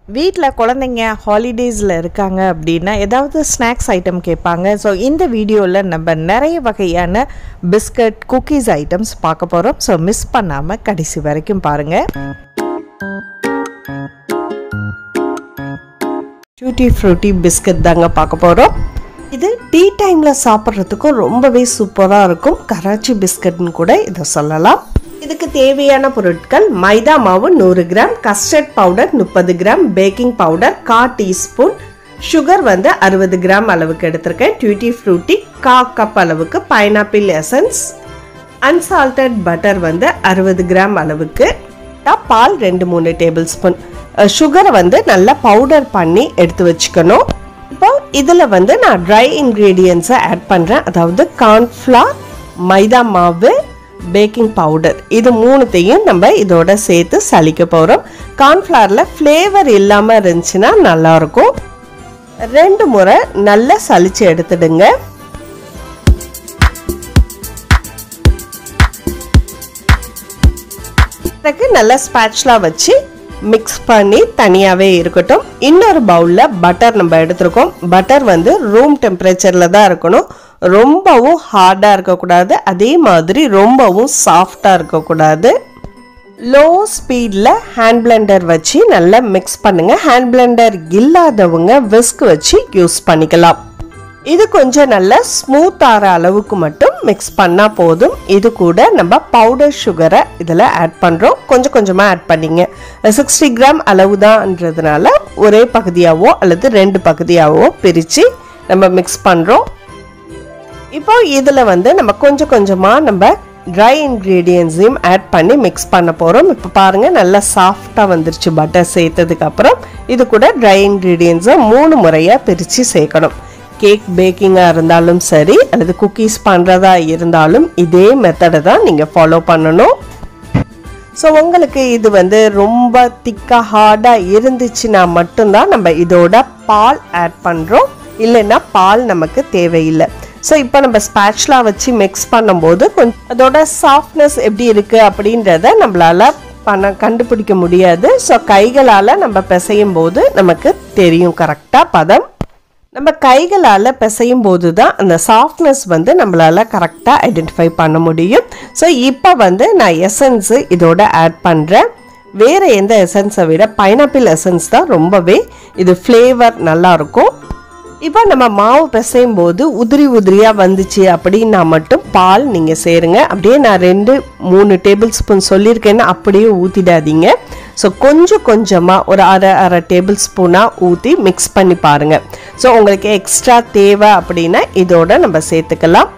வீட்டில் குழந்தைங்க ஹாலிடேஸில் இருக்காங்க அப்படின்னா ஏதாவது ஸ்நாக்ஸ் ஐட்டம் கேட்பாங்க ஸோ இந்த வீடியோவில் நம்ம நிறைய வகையான பிஸ்கட் குக்கீஸ் ஐட்டம்ஸ் பார்க்க போகிறோம் ஸோ மிஸ் பண்ணாமல் கடைசி வரைக்கும் பாருங்கள் டூட்டி ஃப்ரூட்டி பிஸ்கட் தாங்க பார்க்க போகிறோம் இது டீ டைமில் சாப்பிட்றதுக்கும் ரொம்பவே சூப்பராக இருக்கும் கராச்சி பிஸ்கட்னு கூட இதை சொல்லலாம் இதுக்கு தேவையான பொருட்கள் மைதா மாவு நூறு கிராம் கஸ்டர்ட் பவுடர் முப்பது கிராம் பேக்கிங் பவுடர் கா டீஸ்பூன் சுகர் வந்து அறுபது கிராம் அளவுக்கு எடுத்திருக்கேன் டியூட்டி ஃப்ரூட்டி கா கப் அளவுக்கு பைனாப்பிள் எசன்ஸ் அன்சால்டட் பட்டர் வந்து அறுபது கிராம் அளவுக்கு பால் ரெண்டு மூணு டேபிள் ஸ்பூன் சுகரை வந்து நல்லா பவுடர் பண்ணி எடுத்து வச்சுக்கணும் இப்போ இதில் வந்து நான் ட்ரை இன்க்ரீடியன்ஸை ஆட் பண்ணுறேன் அதாவது கார்ன்ஃப்ளார் மைதா மாவு பேக்கிங் பவுடர் இது மூணுத்தையும் நம்ம இதோட சேர்த்து சலிக்க போகிறோம் கார்ன்ஃப்ளவரில் ஃப்ளேவர் இல்லாமல் இருந்துச்சுன்னா நல்லாயிருக்கும் ரெண்டு முறை நல்லா சலிச்சு எடுத்துடுங்க பிறகு நல்லா ஸ்பேட்ச்லாம் வச்சு மிக்ஸ் பண்ணி தனியாகவே இருக்கட்டும் இன்னொரு பவுலில் பட்டர் நம்ம எடுத்திருக்கோம் பட்டர் வந்து ரூம் டெம்பரேச்சரில் தான் இருக்கணும் ரொம்பவும் ஹார்டாக இருக்கக்கூடாது அதே மாதிரி ரொம்பவும் சாஃப்டாக இருக்கக்கூடாது லோ ஸ்பீடில் ஹேண்ட் பிளெண்டர் வச்சு நல்லா மிக்ஸ் பண்ணுங்கள் ஹேண்ட் பிளெண்டர் இல்லாதவங்க விஸ்க் வச்சு யூஸ் பண்ணிக்கலாம் இது கொஞ்சம் நல்லா ஸ்மூத் ஆகிற அளவுக்கு மட்டும் மிக்ஸ் பண்ணால் போதும் இது கூட நம்ம பவுடர் சுகரை இதில் ஆட் பண்ணுறோம் கொஞ்சம் கொஞ்சமாக ஆட் பண்ணிங்க சிக்ஸ்டி கிராம் அளவு தான்ன்றதுனால ஒரே பகுதியாகவோ அல்லது ரெண்டு பகுதியாகவோ பிரித்து நம்ம மிக்ஸ் பண்ணுறோம் இப்போ இதில் வந்து நம்ம கொஞ்சம் கொஞ்சமாக நம்ம ட்ரை இன்க்ரீடியன்ஸையும் ஆட் பண்ணி மிக்ஸ் பண்ண போகிறோம் இப்போ பாருங்கள் நல்லா சாஃப்டாக வந்துருச்சு பட்டர் சேர்த்ததுக்கப்புறம் இது கூட ட்ரை இன்க்ரீடியன்ஸை மூணு முறையாக பிரித்து சேர்க்கணும் கேக் பேக்கிங்காக இருந்தாலும் சரி அல்லது குக்கீஸ் பண்ணுறதா இருந்தாலும் இதே மெத்தடை தான் நீங்கள் ஃபாலோ பண்ணணும் ஸோ உங்களுக்கு இது வந்து ரொம்ப திக்காக ஹார்டாக இருந்துச்சுன்னா மட்டும்தான் நம்ம இதோட பால் ஆட் பண்ணுறோம் இல்லைன்னா பால் நமக்கு தேவையில்லை ஸோ இப்போ நம்ம ஸ்பேட்ச்லாம் வச்சு மிக்ஸ் பண்ணும்போது கொஞ்சம் அதோட சாஃப்ட்னஸ் எப்படி இருக்குது அப்படின்றத நம்மளால் பண்ண கண்டுபிடிக்க முடியாது ஸோ கைகளால் நம்ம பிசையும் போது நமக்கு தெரியும் கரெக்டாக பதம் நம்ம கைகளால் பிசையும் போது தான் அந்த சாஃப்ட்னஸ் வந்து நம்மளால் கரெக்டாக ஐடென்டிஃபை பண்ண முடியும் ஸோ இப்போ வந்து நான் எசன்ஸு இதோட ஆட் பண்ணுறேன் வேறு எந்த எசன்ஸை விட பைனாப்பிள் எசன்ஸ் தான் ரொம்பவே இது ஃப்ளேவர் நல்லாயிருக்கும் இப்போ நம்ம மாவு பிசையும் போது உதிரி உதிரியாக வந்துச்சு அப்படின்னா மட்டும் பால் நீங்கள் சேருங்க அப்படியே நான் ரெண்டு மூணு டேபிள் ஸ்பூன் சொல்லியிருக்கேன்னு அப்படியே ஊற்றிடாதீங்க ஸோ கொஞ்சம் கொஞ்சமாக ஒரு அரை அரை டேபிள் ஸ்பூனாக ஊற்றி மிக்ஸ் பண்ணி பாருங்கள் ஸோ உங்களுக்கு எக்ஸ்ட்ரா தேவை அப்படின்னா இதோட நம்ம சேர்த்துக்கலாம்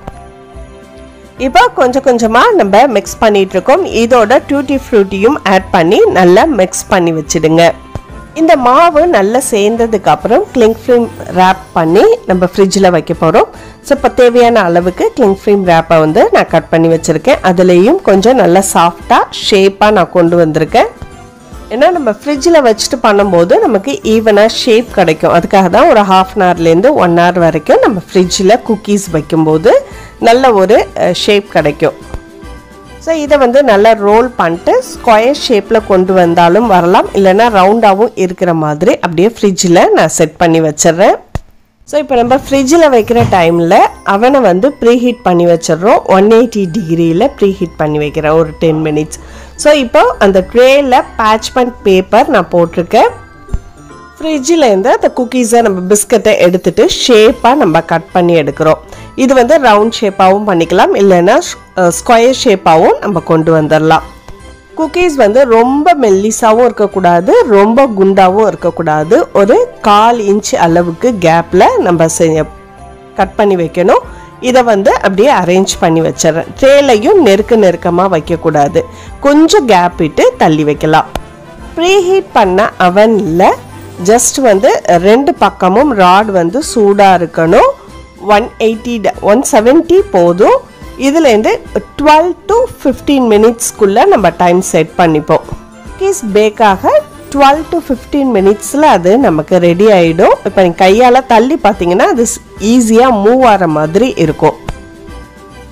இப்போ கொஞ்சம் கொஞ்சமாக நம்ம மிக்ஸ் பண்ணிகிட்ருக்கோம் இதோட டூட்டி ஃப்ரூட்டியும் ஆட் பண்ணி நல்லா மிக்ஸ் பண்ணி வச்சுடுங்க இந்த மாவு நல்லா சேர்ந்ததுக்கு அப்புறம் கிளிங் ஃபிலிம் ரேப் பண்ணி நம்ம ஃப்ரிட்ஜில் வைக்க போகிறோம் ஸோ இப்போ தேவையான அளவுக்கு கிளிங் ஃபிலிம் ரேப்பை வந்து நான் கட் பண்ணி வச்சுருக்கேன் அதுலேயும் கொஞ்சம் நல்லா சாஃப்டாக ஷேப்பாக நான் கொண்டு வந்திருக்கேன் ஏன்னா நம்ம ஃப்ரிட்ஜில் வச்சுட்டு பண்ணும்போது நமக்கு ஈவனாக ஷேப் கிடைக்கும் அதுக்காக தான் ஒரு ஹாஃப் அன் ஹவர்லேருந்து ஒன் ஹவர் வரைக்கும் நம்ம ஃப்ரிட்ஜில் குக்கீஸ் வைக்கும்போது நல்ல ஒரு ஷேப் கிடைக்கும் ஸோ இதை வந்து நல்லா ரோல் பண்ணிட்டு ஸ்கொயர் ஷேப்பில் கொண்டு வந்தாலும் வரலாம் இல்லைன்னா ரவுண்டாகவும் இருக்கிற மாதிரி அப்படியே ஃப்ரிட்ஜில் நான் செட் பண்ணி வச்சிடுறேன் ஸோ இப்போ நம்ம ஃப்ரிட்ஜில் வைக்கிற டைமில் அவனை வந்து ப்ரீஹீட் பண்ணி வச்சிடுறோம் ஒன் எயிட்டி டிகிரியில் ப்ரீஹீட் பண்ணி வைக்கிறேன் ஒரு டென் மினிட்ஸ் ஸோ இப்போ அந்த ட்ரேயில் பேட்ச்மெண்ட் பேப்பர் நான் போட்டிருக்கேன் ஃப்ரிட்ஜிலேருந்து அந்த குக்கீஸை நம்ம பிஸ்கட்டை எடுத்துகிட்டு ஷேப்பாக நம்ம கட் பண்ணி எடுக்கிறோம் இது வந்து ரவுண்ட் ஷேப்பாகவும் பண்ணிக்கலாம் இல்லைன்னா ஸ்கொயர் ஷேப்பாகவும் நம்ம கொண்டு வந்துடலாம் குக்கீஸ் வந்து ரொம்ப மெல்லிஸாகவும் இருக்கக்கூடாது ரொம்ப குண்டாகவும் இருக்கக்கூடாது ஒரு கால் இன்ச் அளவுக்கு கேப்பில் நம்ம செஞ்ச கட் பண்ணி வைக்கணும் இதை வந்து அப்படியே அரேஞ்ச் பண்ணி வச்சிடறேன் ட்ரேலையும் நெருக்க நெருக்கமாக வைக்கக்கூடாது கொஞ்சம் கேப் விட்டு தள்ளி வைக்கலாம் ப்ரீஹீட் பண்ண அவனில் ஜஸ்ட் வந்து ரெண்டு பக்கமும் ராட் வந்து சூடாக இருக்கணும் ஒன் எயிட்டி ஒன் செவன்ட்டி போதும் இதுலேருந்து டுவெல் டு ஃபிஃப்டீன் மினிட்ஸ்க்குள்ளே நம்ம டைம் செட் பண்ணிப்போம் குக்கீஸ் பேக்காக டுவெல் டு ஃபிஃப்டீன் மினிட்ஸில் அது நமக்கு ரெடி ஆகிடும் இப்போ நீங்கள் கையால் தள்ளி பார்த்தீங்கன்னா அது ஈஸியாக மூவ் ஆகிற மாதிரி இருக்கும்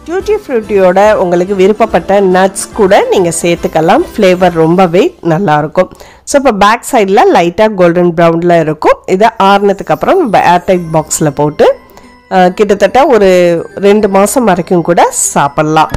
டியூட்டி ஃப்ரூட்டியோட உங்களுக்கு விருப்பப்பட்ட நட்ஸ் கூட நீங்கள் சேர்த்துக்கலாம் ஃப்ளேவர் ரொம்பவே நல்லாயிருக்கும் ஸோ இப்போ பேக் சைடில் லைட்டாக கோல்டன் ப்ரௌனில் இருக்கும் இதை ஆறுனதுக்கு அப்புறம் நம்ம ஏர்டைட் பாக்ஸில் போட்டு அஹ், கிட்டத்தட்ட ஒரு ரெண்டு மாதம் வரைக்கும் கூட சாப்பிட்லாம்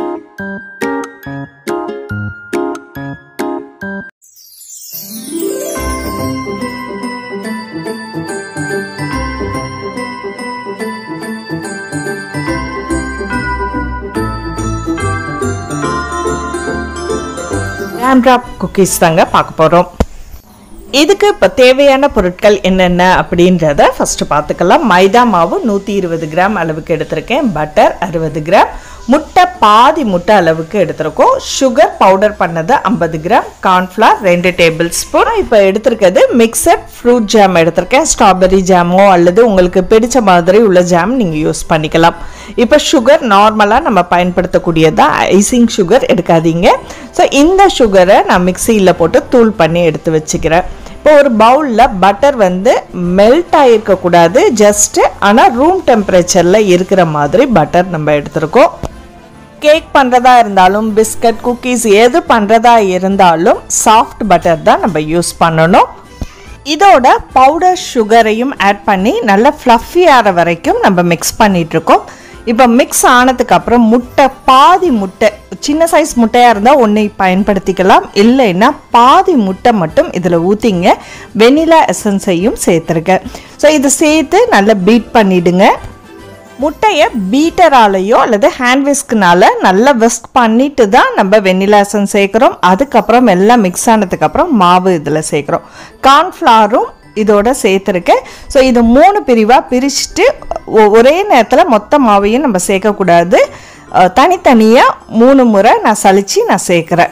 ஹேண்ட்ராப் குக்கீஸ் தாங்க பார்க்க போகிறோம் இதுக்கு இப்போ தேவையான பொருட்கள் என்னென்ன அப்படின்றத ஃபஸ்ட்டு பார்த்துக்கலாம் மைதா மாவு நூற்றி இருபது கிராம் அளவுக்கு எடுத்திருக்கேன் பட்டர் அறுபது கிராம் முட்டை பாதி முட்டை அளவுக்கு எடுத்திருக்கோம் சுகர் பவுடர் பண்ணது ஐம்பது கிராம் கார்ன்ஃப்ளவர் ரெண்டு டேபிள் ஸ்பூன் இப்போ எடுத்திருக்கிறது மிக்சட் ஃப்ரூட் ஜாம் எடுத்திருக்கேன் ஸ்ட்ராபெரி ஜாமோ அல்லது உங்களுக்கு பிடிச்ச மாதிரி உள்ள ஜாம் நீங்கள் யூஸ் பண்ணிக்கலாம் இப்போ சுகர் நார்மலாக நம்ம பயன்படுத்தக்கூடியதான் ஐசிங் சுகர் எடுக்காதீங்க ஸோ இந்த சுகரை நான் மிக்சியில் போட்டு தூள் பண்ணி எடுத்து வச்சுக்கிறேன் இப்போ ஒரு பவுலில் பட்டர் வந்து மெல்ட் ஆகிருக்கக்கூடாது ஜஸ்ட்டு ஆனால் ரூம் டெம்பரேச்சரில் இருக்கிற மாதிரி பட்டர் நம்ம எடுத்திருக்கோம் கேக் பண்ணுறதா இருந்தாலும் பிஸ்கட் குக்கீஸ் எது பண்ணுறதா இருந்தாலும் சாஃப்ட் பட்டர் தான் நம்ம யூஸ் பண்ணணும் இதோட பவுடர் சுகரையும் ஆட் பண்ணி நல்லா ஃப்ளஃபி ஆகிற வரைக்கும் நம்ம மிக்ஸ் பண்ணிகிட்ருக்கோம் இப்போ மிக்ஸ் ஆனதுக்கு அப்புறம் முட்டை பாதி முட்டை சின்ன சைஸ் முட்டையாக இருந்தால் ஒன்றை பயன்படுத்திக்கலாம் இல்லைன்னா பாதி முட்டை மட்டும் இதில் ஊற்றிங்க வெனிலா எசன்ஸையும் சேர்த்துருக்கேன் ஸோ இதை சேர்த்து நல்லா பீட் பண்ணிவிடுங்க முட்டையை பீட்டராலேயோ அல்லது ஹேண்ட் விஸ்க்னால நல்லா விஸ்க் பண்ணிட்டு தான் நம்ம வெண்ணிலா எசன்ஸ் சேர்க்குறோம் அதுக்கப்புறம் எல்லாம் மிக்ஸ் ஆனதுக்கப்புறம் மாவு இதில் சேர்க்குறோம் கார்ன்ஃப்ளவரும் இதோட சேர்த்துருக்கேன் ஸோ இது மூணு பிரிவாக பிரிச்சுட்டு ஒ- ஒரே நேரத்தில் மொத்த மாவையும் நம்ம சேர்க்கக்கூடாது அஹ், தனித்தனியாக மூணு முறை நான் சலிச்சு நான் சேர்க்குறேன்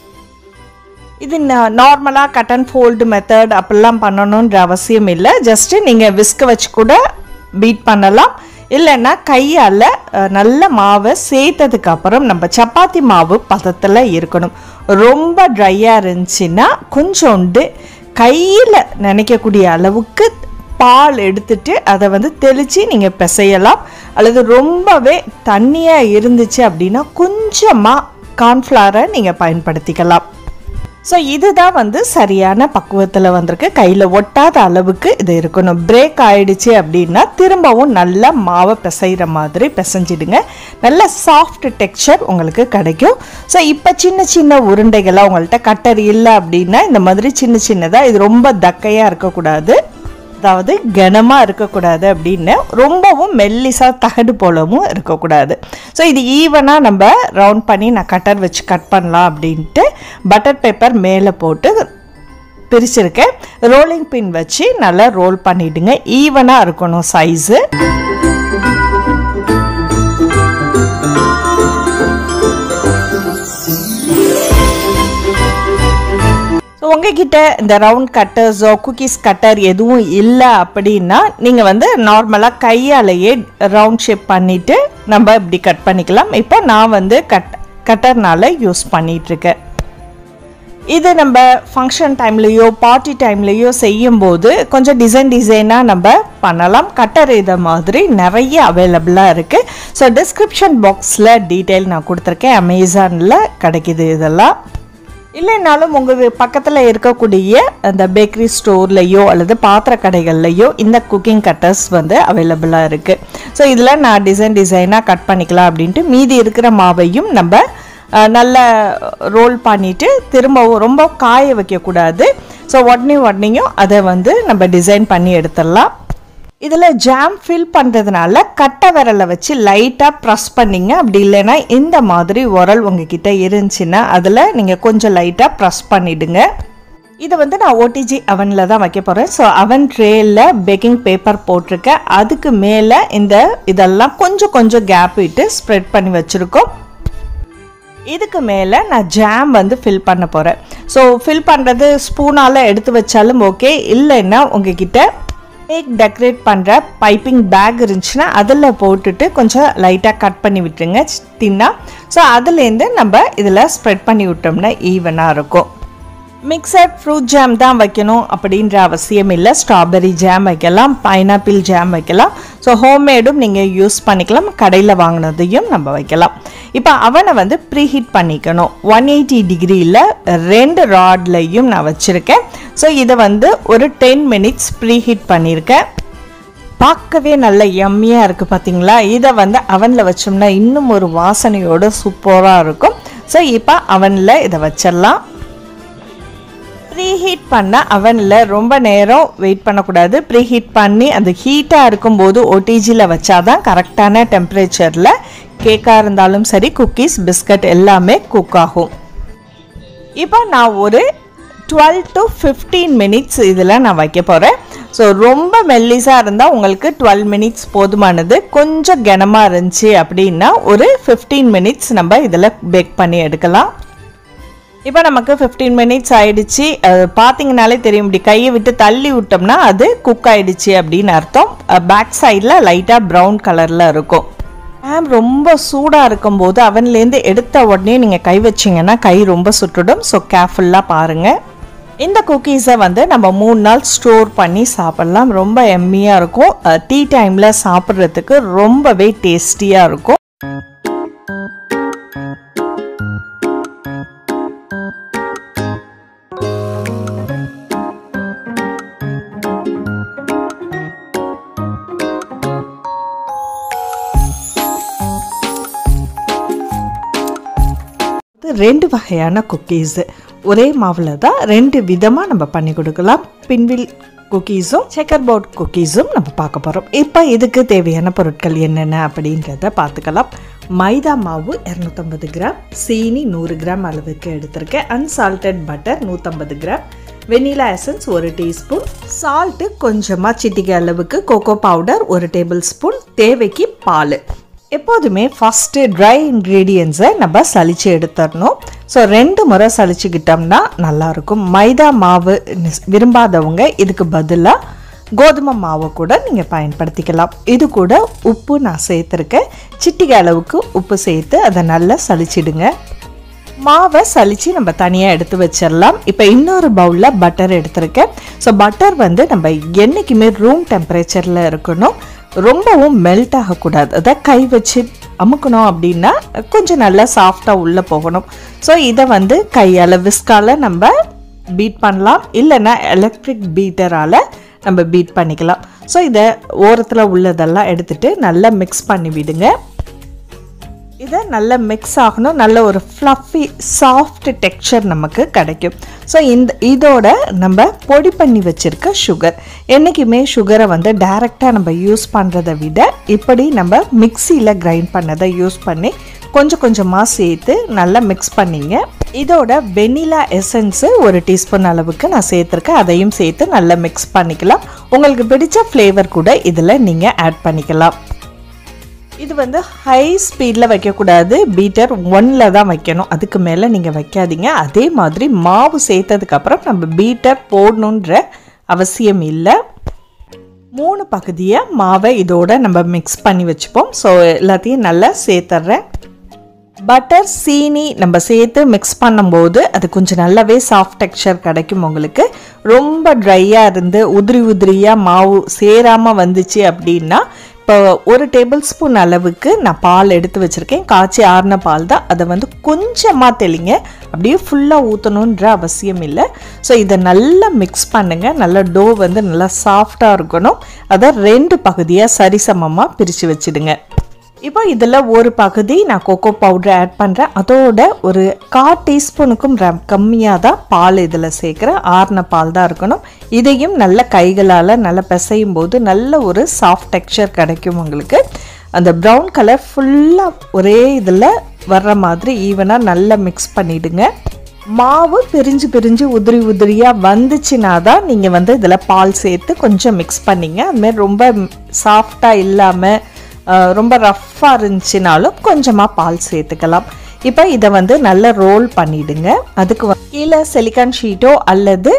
இது நார்மலாக கட் அண்ட் ஃபோல்டு மெத்தட் அப்படிலாம் பண்ணணுன்ற அவசியம் இல்லை ஜஸ்ட்டு நீங்கள் விஸ்க வச்சு கூட பீட் பண்ணலாம் இல்லைன்னா கையால் அஹ், நல்ல மாவை சேர்த்ததுக்கு அப்புறம் நம்ம சப்பாத்தி மாவு பதத்தில் இருக்கணும் ரொம்ப ட்ரையாக இருந்துச்சுன்னா கொஞ்சோண்டு கையில் நினைக்கக்கூடிய அளவுக்கு பால் எடுத்துட்டு அதை வந்து தெளித்து நீங்கள் பிசையலாம் அல்லது ரொம்பவே தண்ணியாக இருந்துச்சு அப்படின்னா கொஞ்சமாக கார்ன்ஃப்ளவரை நீங்கள் பயன்படுத்திக்கலாம் ஸோ இதுதான் வந்து சரியான பக்குவத்தில் வந்திருக்கு கையில் ஒட்டாத அளவுக்கு இது இருக்கணும் பிரேக் ஆயிடுச்சு அப்படின்னா திரும்பவும் நல்லா மாவை பிசைகிற மாதிரி பிசைஞ்சிடுங்க நல்ல சாஃப்ட் டெக்ஸ்சர் உங்களுக்கு கிடைக்கும் ஸோ இப்போ சின்ன சின்ன உருண்டைகளாக உங்கள்கிட்ட கட்டர் இல்லை அப்படின்னா இந்த மாதிரி சின்ன சின்னதாக இது ரொம்ப தக்கையாக இருக்கக்கூடாது அதாவது கனமாக இருக்கக்கூடாது அப்படின்னு ரொம்பவும் மெல்லிசா தகடு போலவும் இருக்கக்கூடாது ஸோ இது ஈவனாக நம்ம ரவுண்ட் பண்ணி நான் கட்டர் வச்சு கட் பண்ணலாம் அப்படின்ட்டு பட்டர் பேப்பர் மேலே போட்டு பிரிச்சிருக்கேன் ரோலிங் பின் வச்சு நல்லா ரோல் பண்ணிடுங்க ஈவனாக இருக்கணும் சைஸு ஸோ உங்ககிட்ட இந்த ரவுண்ட் கட்டர்ஸோ குக்கீஸ் கட்டர் எதுவும் இல்லை அப்படின்னா நீங்கள் வந்து நார்மலாக கையாலேயே ரவுண்ட் ஷேப் பண்ணிவிட்டு நம்ம இப்படி கட் பண்ணிக்கலாம் இப்போ நான் வந்து கட் கட்டர்னால யூஸ் பண்ணிகிட்ருக்கேன் இது நம்ம ஃபங்க்ஷன் டைம்லேயோ பார்ட்டி டைம்லேயோ செய்யும்போது கொஞ்சம் டிசைன் டிசைனாக நம்ம பண்ணலாம் கட்டர் இதை மாதிரி நிறைய அவைலபிளாக இருக்குது ஸோ டிஸ்கிரிப்ஷன் பாக்ஸில் டீட்டெயில் நான் கொடுத்துருக்கேன் அமேசானில் கிடைக்கிது இதெல்லாம் இல்லைனாலும் உங்கள் பக்கத்தில் இருக்கக்கூடிய அந்த பேக்கரி ஸ்டோர்லேயோ அல்லது பாத்திர கடைகள்லையோ இந்த குக்கிங் கட்டர்ஸ் வந்து அவைலபிளாக இருக்குது ஸோ இதில் நான் டிசைன் டிசைனாக கட் பண்ணிக்கலாம் அப்படின்ட்டு மீதி இருக்கிற மாவையும் நம்ம அஹ், நல்லா ரோல் பண்ணிவிட்டு திரும்பவும் ரொம்ப காய வைக்கக்கூடாது ஸோ உடனே உடனேயும் அதை வந்து நம்ம டிசைன் பண்ணி எடுத்துடலாம் இதில் ஜாம் ஃபில் பண்ணுறதுனால கட்டை விரலை வச்சு லைட்டாக ப்ரெஸ் பண்ணிங்க அப்படி இல்லைன்னா இந்த மாதிரி உரல் உங்ககிட்ட இருந்துச்சுன்னா அதில் நீங்கள் கொஞ்சம் லைட்டாக ப்ரெஸ் பண்ணிவிடுங்க இதை வந்து நான் ஓடிஜி அவனில் தான் வைக்க போகிறேன் ஸோ அவன் ட்ரேயில் பேக்கிங் பேப்பர் போட்டிருக்கேன் அதுக்கு மேலே இந்த இதெல்லாம் கொஞ்சம் கொஞ்சம் கேப் விட்டு ஸ்ப்ரெட் பண்ணி வச்சுருக்கோம் இதுக்கு மேலே நான் ஜாம் வந்து ஃபில் பண்ண போகிறேன் ஸோ ஃபில் பண்ணுறது ஸ்பூனால் எடுத்து வச்சாலும் ஓகே இல்லைன்னா உங்ககிட்ட கேக் டெக்கரேட் பண்ணுற பைப்பிங் பேக் இருந்துச்சுன்னா அதில் போட்டுட்டு கொஞ்சம் லைட்டாக கட் பண்ணி விட்டுருங்க தின்னா ஸோ அதுலேருந்து நம்ம இதில் ஸ்ப்ரெட் பண்ணி விட்டோம்னா ஈவனாக இருக்கும் மிக்சட் ஃப்ரூட் ஜாம் தான் வைக்கணும் அப்படின்ற அவசியம் இல்லை ஸ்ட்ராபெரி ஜாம் வைக்கலாம் பைனாப்பிள் ஜாம் வைக்கலாம் ஸோ ஹோம்மேடும் நீங்கள் யூஸ் பண்ணிக்கலாம் கடையில் வாங்கினதையும் நம்ம வைக்கலாம் இப்போ அவனை வந்து ப்ரீஹீட் பண்ணிக்கணும் ஒன் எயிட்டி டிகிரியில் ரெண்டு ராட்லையும் நான் வச்சுருக்கேன் ஸோ இதை வந்து ஒரு டென் மினிட்ஸ் ப்ரீஹீட் பண்ணியிருக்கேன் பார்க்கவே நல்ல எம்மியாக இருக்குது பார்த்தீங்களா இதை வந்து அவனில் வச்சோம்னா இன்னும் ஒரு வாசனையோடு சூப்பராக இருக்கும் ஸோ இப்போ அவனில் இதை வச்சிடலாம் ப்ரீஹீட் பண்ண அவனில் ரொம்ப நேரம் வெயிட் பண்ணக்கூடாது ப்ரீஹீட் பண்ணி அந்த ஹீட்டாக இருக்கும்போது ஓடிஜியில் வச்சாதான் கரெக்டான டெம்பரேச்சரில் கேக்காக இருந்தாலும் சரி குக்கீஸ் பிஸ்கட் எல்லாமே குக் ஆகும் இப்போ நான் ஒரு டுவெல் டு ஃபிஃப்டீன் மினிட்ஸ் இதில் நான் வைக்க போகிறேன் ஸோ ரொம்ப மெல்லிஸாக இருந்தால் உங்களுக்கு டுவெல் மினிட்ஸ் போதுமானது கொஞ்சம் கனமாக இருந்துச்சு அப்படின்னா ஒரு ஃபிஃப்டீன் மினிட்ஸ் நம்ம இதில் பேக் பண்ணி எடுக்கலாம் இப்போ நமக்கு ஃபிஃப்டீன் மினிட்ஸ் ஆயிடுச்சு அது பார்த்தீங்கனாலே தெரியும் இப்படி கையை விட்டு தள்ளி விட்டோம்னா அது குக் ஆயிடுச்சு அப்படின்னு அர்த்தம் பேக் சைடில் லைட்டாக ப்ரௌன் கலரில் இருக்கும் பேம் ரொம்ப சூடாக இருக்கும்போது அவன்லேருந்து எடுத்த உடனே நீங்கள் கை வச்சிங்கன்னா கை ரொம்ப சுட்டுடும் ஸோ கேர்ஃபுல்லாக பாருங்கள் இந்த குக்கீஸை வந்து நம்ம மூணு நாள் ஸ்டோர் பண்ணி சாப்பிட்லாம் ரொம்ப எம்மியாக இருக்கும் டீ டைமில் சாப்பிட்றதுக்கு ரொம்பவே டேஸ்டியாக இருக்கும் இது ரெண்டு வகையான குக்கீஸு ஒரே மாவில் தான் ரெண்டு விதமாக நம்ம பண்ணி கொடுக்கலாம் பின்வில் குக்கீஸும் செக்கர் போர்ட் குக்கீஸும் நம்ம பார்க்க போகிறோம் இப்போ இதுக்கு தேவையான பொருட்கள் என்னென்ன அப்படின்றத பார்த்துக்கலாம் மைதா மாவு இரநூத்தம்பது கிராம் சீனி நூறு கிராம் அளவுக்கு எடுத்திருக்கேன் அன்சால்டட் பட்டர் நூற்றம்பது கிராம் வெனிலா எசன்ஸ் ஒரு டீஸ்பூன் சால்ட்டு கொஞ்சமாக சிட்டிகை அளவுக்கு கோகோ பவுடர் ஒரு டேபிள் ஸ்பூன் தேவைக்கு பால் எப்போதுமே ஃபஸ்ட்டு ட்ரை இன்க்ரீடியன்ஸை நம்ம சலிச்சு எடுத்துடணும் ஸோ ரெண்டு முறை சலிச்சுக்கிட்டோம்னா நல்லாயிருக்கும் மைதா மாவு விரும்பாதவங்க இதுக்கு பதிலாக கோதுமை மாவை கூட நீங்கள் பயன்படுத்திக்கலாம் இது கூட உப்பு நான் சேர்த்துருக்கேன் சிட்டிகை அளவுக்கு உப்பு சேர்த்து அதை நல்லா சலிச்சிடுங்க மாவை சலிச்சு நம்ம தனியாக எடுத்து வச்சிடலாம் இப்போ இன்னொரு பவுலில் பட்டர் எடுத்திருக்கேன் ஸோ பட்டர் வந்து நம்ம என்றைக்குமே ரூம் டெம்பரேச்சரில் இருக்கணும் ரொம்பவும் மெல்ட் ஆகக்கூடாது அதை கை வச்சு அமுக்கணும் அப்படின்னா கொஞ்சம் நல்லா சாஃப்டாக உள்ளே போகணும் ஸோ இதை வந்து கையால் விஸ்கால் நம்ம பீட் பண்ணலாம் இல்லைன்னா எலக்ட்ரிக் பீட்டரால் நம்ம பீட் பண்ணிக்கலாம் ஸோ இதை ஓரத்தில் உள்ளதெல்லாம் எடுத்துகிட்டு நல்லா மிக்ஸ் பண்ணி விடுங்க இதை நல்லா மிக்ஸ் ஆகணும் நல்ல ஒரு ஃப்ளஃபி சாஃப்ட் டெக்ஸ்சர் நமக்கு கிடைக்கும் ஸோ இந்த இதோட நம்ம பொடி பண்ணி வச்சுருக்க சுகர் என்றைக்குமே சுகரை வந்து டைரெக்டாக நம்ம யூஸ் பண்ணுறதை விட இப்படி நம்ம மிக்சியில் கிரைண்ட் பண்ணதை யூஸ் பண்ணி கொஞ்சம் கொஞ்சமாக சேர்த்து நல்லா மிக்ஸ் பண்ணிங்க இதோட வெனிலா எசன்ஸு ஒரு டீஸ்பூன் அளவுக்கு நான் சேர்த்துருக்கேன் அதையும் சேர்த்து நல்லா மிக்ஸ் பண்ணிக்கலாம் உங்களுக்கு பிடிச்ச ஃப்ளேவர் கூட இதில் நீங்கள் ஆட் பண்ணிக்கலாம் இது வந்து ஹை ஸ்பீடில் வைக்கக்கூடாது பீட்டர் ஒன்னில் தான் வைக்கணும் அதுக்கு மேலே நீங்கள் வைக்காதீங்க அதே மாதிரி மாவு சேர்த்ததுக்கப்புறம் நம்ம பீட்டர் போடணுன்ற அவசியம் இல்லை மூணு பகுதியாக மாவை இதோட நம்ம மிக்ஸ் பண்ணி வச்சுப்போம் ஸோ எல்லாத்தையும் நல்லா சேர்த்துட்றேன் பட்டர் சீனி நம்ம சேர்த்து மிக்ஸ் பண்ணும்போது அது கொஞ்சம் நல்லாவே சாஃப்ட் டெக்ஸ்சர் கிடைக்கும் உங்களுக்கு ரொம்ப ட்ரையாக இருந்து உதிரி உதிரியாக மாவு சேராமல் வந்துச்சு அப்படின்னா இப்போ ஒரு டேபிள் ஸ்பூன் அளவுக்கு நான் பால் எடுத்து வச்சுருக்கேன் காய்ச்சி ஆறின பால் தான் அதை வந்து கொஞ்சமாக தெளிங்க அப்படியே ஃபுல்லாக ஊற்றணுன்ற அவசியம் இல்லை ஸோ இதை நல்லா மிக்ஸ் பண்ணுங்கள் நல்லா டோ வந்து நல்லா சாஃப்டாக இருக்கணும் அதை ரெண்டு பகுதியாக சரிசமமாக பிரித்து வச்சுடுங்க இப்போ இதில் ஒரு பகுதி நான் கோகோ பவுடர் ஆட் பண்ணுறேன் அதோட ஒரு கால் டீஸ்பூனுக்கும் ரம் கம்மியாக தான் பால் இதில் சேர்க்குறேன் ஆறின பால் தான் இருக்கணும் இதையும் நல்ல கைகளால் நல்லா பிசையும் போது நல்ல ஒரு சாஃப்ட் டெக்ஸ்சர் கிடைக்கும் உங்களுக்கு அந்த ப்ரௌன் கலர் ஃபுல்லாக ஒரே இதில் வர்ற மாதிரி ஈவனாக நல்லா மிக்ஸ் பண்ணிவிடுங்க மாவு பிரிஞ்சு பிரிஞ்சு உதிரி உதிரியாக வந்துச்சுன்னா தான் நீங்கள் வந்து இதில் பால் சேர்த்து கொஞ்சம் மிக்ஸ் பண்ணிங்க அதுமாரி ரொம்ப சாஃப்டாக இல்லாமல் ரொம்ப ரஃப்பாக இருந்துச்சுனாலும் கொஞ்சமாக பால் சேர்த்துக்கலாம் இப்போ இதை வந்து நல்லா ரோல் பண்ணிவிடுங்க அதுக்கு கீழே சிலிக்கான் ஷீட்டோ அல்லது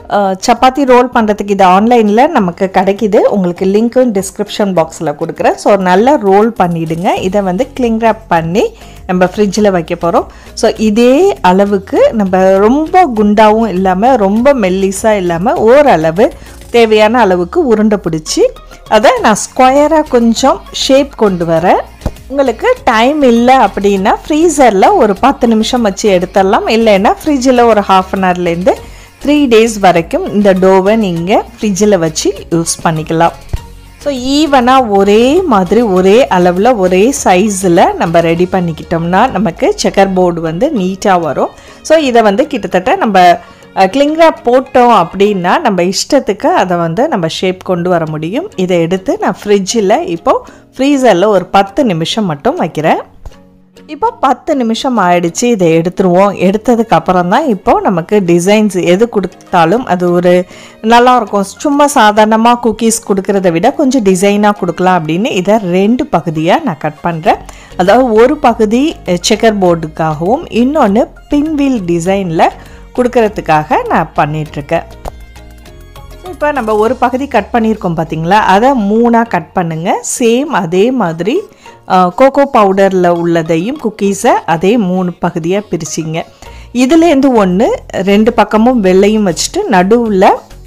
அஹ், சப்பாத்தி ரோல் பண்ணுறதுக்கு இது ஆன்லைனில் நமக்கு கிடைக்கிது உங்களுக்கு லிங்க்கும் டிஸ்கிரிப்ஷன் பாக்ஸில் கொடுக்குறேன் ஸோ நல்லா ரோல் பண்ணிவிடுங்க இதை வந்து கிளிங் ரேப் பண்ணி நம்ம ஃப்ரிட்ஜில் வைக்க போகிறோம் ஸோ இதே அளவுக்கு நம்ம ரொம்ப குண்டாகவும் இல்லாமல் ரொம்ப மெல்லிஸாக இல்லாமல் ஓரளவு தேவையான அளவுக்கு உருண்டை பிடிச்சி அதை நான் ஸ்கொயராக கொஞ்சம் ஷேப் கொண்டு வரேன் உங்களுக்கு டைம் இல்லை அப்படின்னா ஃப்ரீசரில் ஒரு பத்து நிமிஷம் வச்சு எடுத்துடலாம் இல்லைன்னா ஃப்ரிட்ஜில் ஒரு ஹாஃப் அன் ஹவர்லேருந்து த்ரீ டேஸ் வரைக்கும் இந்த டோவை நீங்கள் ஃப்ரிட்ஜில் வச்சு யூஸ் பண்ணிக்கலாம் ஸோ ஈவனாக ஒரே மாதிரி ஒரே அளவில் ஒரே சைஸில் நம்ம ரெடி பண்ணிக்கிட்டோம்னா நமக்கு செக்கர் போர்டு வந்து நீட்டாக வரும் ஸோ இதை வந்து கிட்டத்தட்ட நம்ம கிளிங்ராப் போட்டோம் அப்படின்னா நம்ம இஷ்டத்துக்கு அதை வந்து நம்ம ஷேப் கொண்டு வர முடியும் இதை எடுத்து நான் ஃப்ரிட்ஜில் இப்போது ஃப்ரீசரில் ஒரு பத்து நிமிஷம் மட்டும் வைக்கிறேன் இப்போ பத்து நிமிஷம் ஆயிடுச்சு இதை எடுத்துருவோம் எடுத்ததுக்கு அப்புறம் தான் இப்போ நமக்கு டிசைன்ஸ் எது கொடுத்தாலும் அது ஒரு நல்லா இருக்கும் சும்மா சாதாரணமாக குக்கீஸ் கொடுக்கறத விட கொஞ்சம் டிசைனாக கொடுக்கலாம் அப்படின்னு இதை ரெண்டு பகுதியாக நான் கட் பண்ணுறேன் அதாவது ஒரு பகுதி செக்கர் போர்டுக்காகவும் இன்னொன்று பின்வீல் டிசைனில் கொடுக்கறதுக்காக நான் பண்ணிகிட்ருக்கேன் இப்போ நம்ம ஒரு பகுதி கட் பண்ணியிருக்கோம் பார்த்தீங்களா அதை மூணாக கட் பண்ணுங்கள் சேம் அதே மாதிரி கோகோ பவுடரில் உள்ளதையும் குக்கீஸை அதே மூணு பகுதியாக பிரிச்சிங்க இதுலேருந்து ஒன்று ரெண்டு பக்கமும் வெள்ளையும் வச்சுட்டு நடுவில்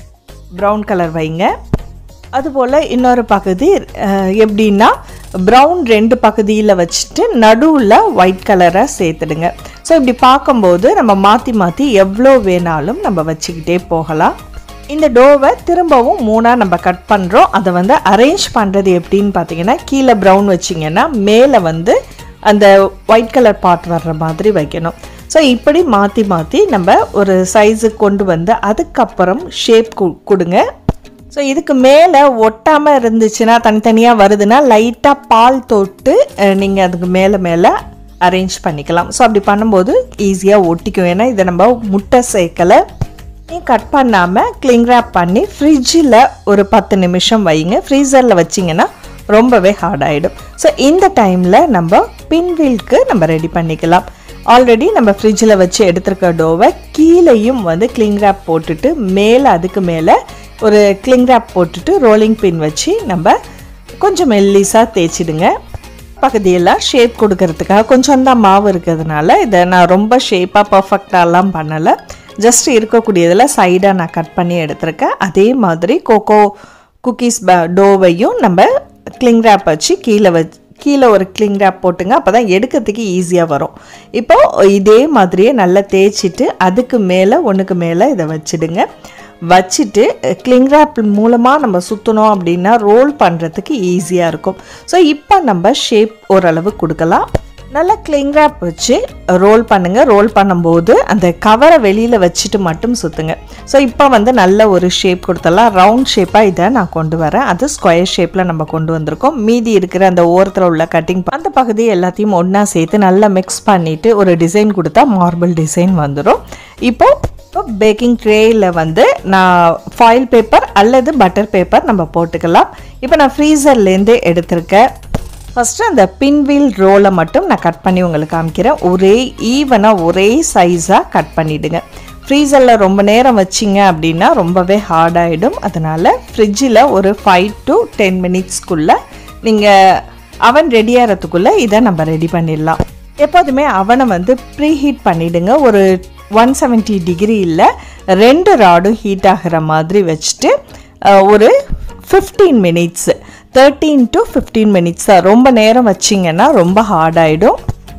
ப்ரௌன் கலர் வைங்க அதுபோல் இன்னொரு பகுதி அஹ், எப்படின்னா ப்ரௌன் ரெண்டு பகுதியில் வச்சுட்டு நடுவில் ஒயிட் கலரை சேர்த்துடுங்க ஸோ இப்படி பார்க்கும்போது நம்ம மாற்றி மாற்றி எவ்வளோ வேணாலும் நம்ம வச்சுக்கிட்டே போகலாம் இந்த டோவை திரும்பவும் மூணாக நம்ம கட் பண்ணுறோம் அதை வந்து அரேஞ்ச் பண்ணுறது எப்படின்னு பார்த்தீங்கன்னா கீழே ப்ரௌன் வச்சிங்கன்னா மேலே வந்து அந்த ஒயிட் கலர் பார்ட் வர்ற மாதிரி வைக்கணும் ஸோ இப்படி மாற்றி மாற்றி நம்ம ஒரு சைஸுக்கு கொண்டு வந்து அதுக்கப்புறம் ஷேப் கொடுங்க ஸோ இதுக்கு மேலே ஒட்டாமல் இருந்துச்சுன்னா தனித்தனியாக வருதுன்னா லைட்டாக பால் தொட்டு நீங்கள் அதுக்கு மேலே மேலே அரேஞ்ச் பண்ணிக்கலாம் ஸோ அப்படி பண்ணும்போது ஈஸியாக ஒட்டிக்கும் ஏன்னா இதை நம்ம முட்டை சேர்க்கலை நீ கட் பண்ணாமல் கிளிங் ரேப் பண்ணி ஃப்ரிட்ஜில் ஒரு பத்து நிமிஷம் வைங்க ஃப்ரீசரில் வச்சிங்கன்னா ரொம்பவே ஹார்ட் ஆகிடும் ஸோ இந்த டைமில் நம்ம பின்வீல்க்கு நம்ம ரெடி பண்ணிக்கலாம் ஆல்ரெடி நம்ம ஃப்ரிட்ஜில் வச்சு எடுத்திருக்க டோவை கீழேயும் வந்து கிளிங் ரேப் போட்டுட்டு மேலே அதுக்கு மேலே ஒரு கிளிங் ரேப் போட்டுட்டு ரோலிங் பின் வச்சு நம்ம கொஞ்சம் மெல்லிஸாக தேய்ச்சிடுங்க பகுதியெல்லாம் ஷேப் கொடுக்கறதுக்காக கொஞ்சம் தான் மாவு இருக்கிறதுனால இதை நான் ரொம்ப ஷேப்பாக பர்ஃபெக்டாலாம் பண்ணலை ஜஸ்ட் இருக்கக்கூடியதில் சைடாக நான் கட் பண்ணி எடுத்திருக்கேன் அதே மாதிரி கோகோ குக்கீஸ் டோவையும் நம்ம கிளிங் ரேப் வச்சு கீழே வச்சு கீழே ஒரு கிளிங் ரேப் போட்டுங்க அப்போ தான் எடுக்கிறதுக்கு ஈஸியாக வரும் இப்போ இதே மாதிரியே நல்லா தேய்ச்சிட்டு அதுக்கு மேலே ஒன்றுக்கு மேலே இதை வச்சிடுங்க வச்சுட்டு கிளிங் ரேப் மூலமாக நம்ம சுற்றணும் அப்படின்னா ரோல் பண்ணுறதுக்கு ஈஸியாக இருக்கும் ஸோ இப்போ நம்ம ஷேப் ஓரளவு கொடுக்கலாம் நல்லா கிளிங் ரேப் வச்சு ரோல் பண்ணுங்கள் ரோல் பண்ணும்போது அந்த கவரை வெளியில் வச்சுட்டு மட்டும் சுற்றுங்க ஸோ இப்போ வந்து நல்ல ஒரு ஷேப் கொடுத்தலாம் ரவுண்ட் ஷேப்பாக இதை நான் கொண்டு வரேன் அது ஸ்கொயர் ஷேப்பில் நம்ம கொண்டு வந்திருக்கோம் மீதி இருக்கிற அந்த ஓரத்தில் உள்ள கட்டிங் அந்த பகுதி எல்லாத்தையும் ஒன்றா சேர்த்து நல்லா மிக்ஸ் பண்ணிவிட்டு ஒரு டிசைன் கொடுத்தா மார்பிள் டிசைன் வந்துடும் இப்போது இப்போ பேக்கிங் ட்ரேயில் வந்து நான் ஃபாயில் பேப்பர் அல்லது பட்டர் பேப்பர் நம்ம போட்டுக்கலாம் இப்போ நான் ஃப்ரீசர்லேருந்து எடுத்திருக்கேன் ஃபஸ்ட்டு அந்த பின்வீல் ரோலை மட்டும் நான் கட் பண்ணி உங்களுக்கு காமிக்கிறேன் ஒரே ஈவனாக ஒரே சைஸாக கட் பண்ணிவிடுங்க ஃப்ரீசரில் ரொம்ப நேரம் வச்சிங்க அப்படின்னா ரொம்பவே ஹார்ட் ஆகிடும் அதனால் ஃப்ரிட்ஜில் ஒரு ஃபைவ் டு டென் மினிட்ஸ்க்குள்ளே நீங்கள் அவன் ரெடி ஆகிறதுக்குள்ளே இதை நம்ம ரெடி பண்ணிடலாம் எப்போதுமே அவனை வந்து ப்ரீ ஹீட் பண்ணிவிடுங்க ஒரு ஒன் செவன்ட்டி டிகிரியில் ரெண்டு ராடும் ஹீட் ஆகிற மாதிரி வச்சுட்டு அஹ், ஒரு fifteen minutes thirteen to fifteen minutes தான் ரொம்ப நேரம் வச்சிங்கன்னா ரொம்ப ஹார்ட் ஆகிடும்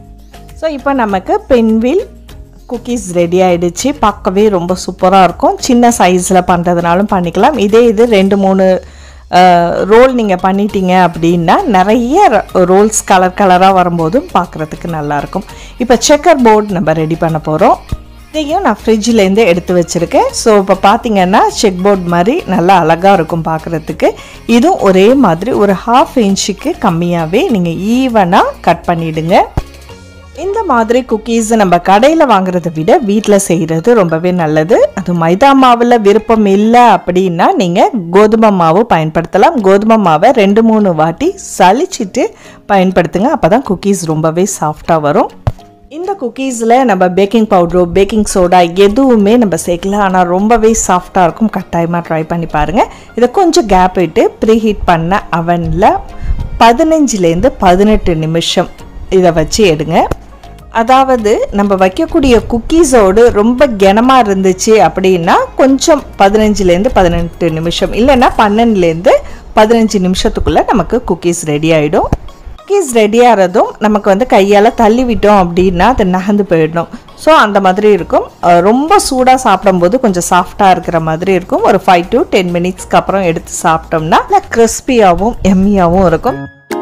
ஸோ இப்போ நமக்கு பென்வில் குக்கீஸ் ரெடி ஆயிடுச்சு பார்க்கவே ரொம்ப சூப்பராக இருக்கும் சின்ன சைஸில் பண்ணுறதுனாலும் பண்ணிக்கலாம் இதே இது ரெண்டு மூணு ரோல் நீங்கள் பண்ணிட்டீங்க அப்படின்னா நிறைய ரோல்ஸ் கலர் கலராக வரும்போதும் பார்க்குறதுக்கு நல்லாயிருக்கும் இப்போ செக்கர் போர்டு நம்ம ரெடி பண்ண போகிறோம் இதையும் நான் ஃப்ரிட்ஜிலேருந்து எடுத்து வச்சுருக்கேன் ஸோ இப்போ பார்த்தீங்கன்னா செக் போர்ட் மாதிரி நல்லா அழகாக இருக்கும் பார்க்குறதுக்கு இதுவும் ஒரே மாதிரி ஒரு ஹாஃப் இன்ச்சுக்கு கம்மியாகவே நீங்கள் ஈவனாக கட் பண்ணிவிடுங்க இந்த மாதிரி குக்கீஸ் நம்ம கடையில் வாங்குறதை விட வீட்டில் செய்கிறது ரொம்பவே நல்லது அது மைதா மாவில் விருப்பம் இல்லை அப்படின்னா நீங்கள் கோதுமை மாவு பயன்படுத்தலாம் கோதுமை மாவை ரெண்டு மூணு வாட்டி சலிச்சிட்டு பயன்படுத்துங்க அப்போ தான் குக்கீஸ் ரொம்பவே சாஃப்டாக வரும் இந்த குக்கீஸில் நம்ம பேக்கிங் பவுட்ரோ பேக்கிங் சோடா எதுவுமே நம்ம சேர்க்கல ஆனால் ரொம்பவே சாஃப்டாக இருக்கும் கட்டாயமாக ட்ரை பண்ணி பாருங்கள் இதை கொஞ்சம் கேப் விட்டு ப்ரீஹீட் பண்ண அவனில் பதினஞ்சுலேருந்து பதினெட்டு நிமிஷம் இதை வச்சு எடுங்க அதாவது நம்ம வைக்கக்கூடிய குக்கீஸோடு ரொம்ப கனமாக இருந்துச்சு அப்படின்னா கொஞ்சம் பதினஞ்சுலேருந்து பதினெட்டு நிமிஷம் இல்லைன்னா பன்னெண்டுலேருந்து பதினஞ்சு நிமிஷத்துக்குள்ளே நமக்கு குக்கீஸ் ரெடி ஆகிடும் குக்கீஸ் ரெடி ஆகிறதும் நமக்கு வந்து கையால் தள்ளி விட்டோம் அப்படின்னா அது நகர்ந்து போயிடணும் ஸோ அந்த மாதிரி இருக்கும் அஹ் ரொம்ப சூடாக சாப்பிடும்போது கொஞ்சம் சாஃப்டாக இருக்கிற மாதிரி இருக்கும் ஒரு ஃபைவ் டு டென் மினிட்ஸ்க்கு அப்புறம் எடுத்து சாப்பிட்டோம்னா நல்லா கிறிஸ்பியாகவும் எம்மியாகவும் இருக்கும்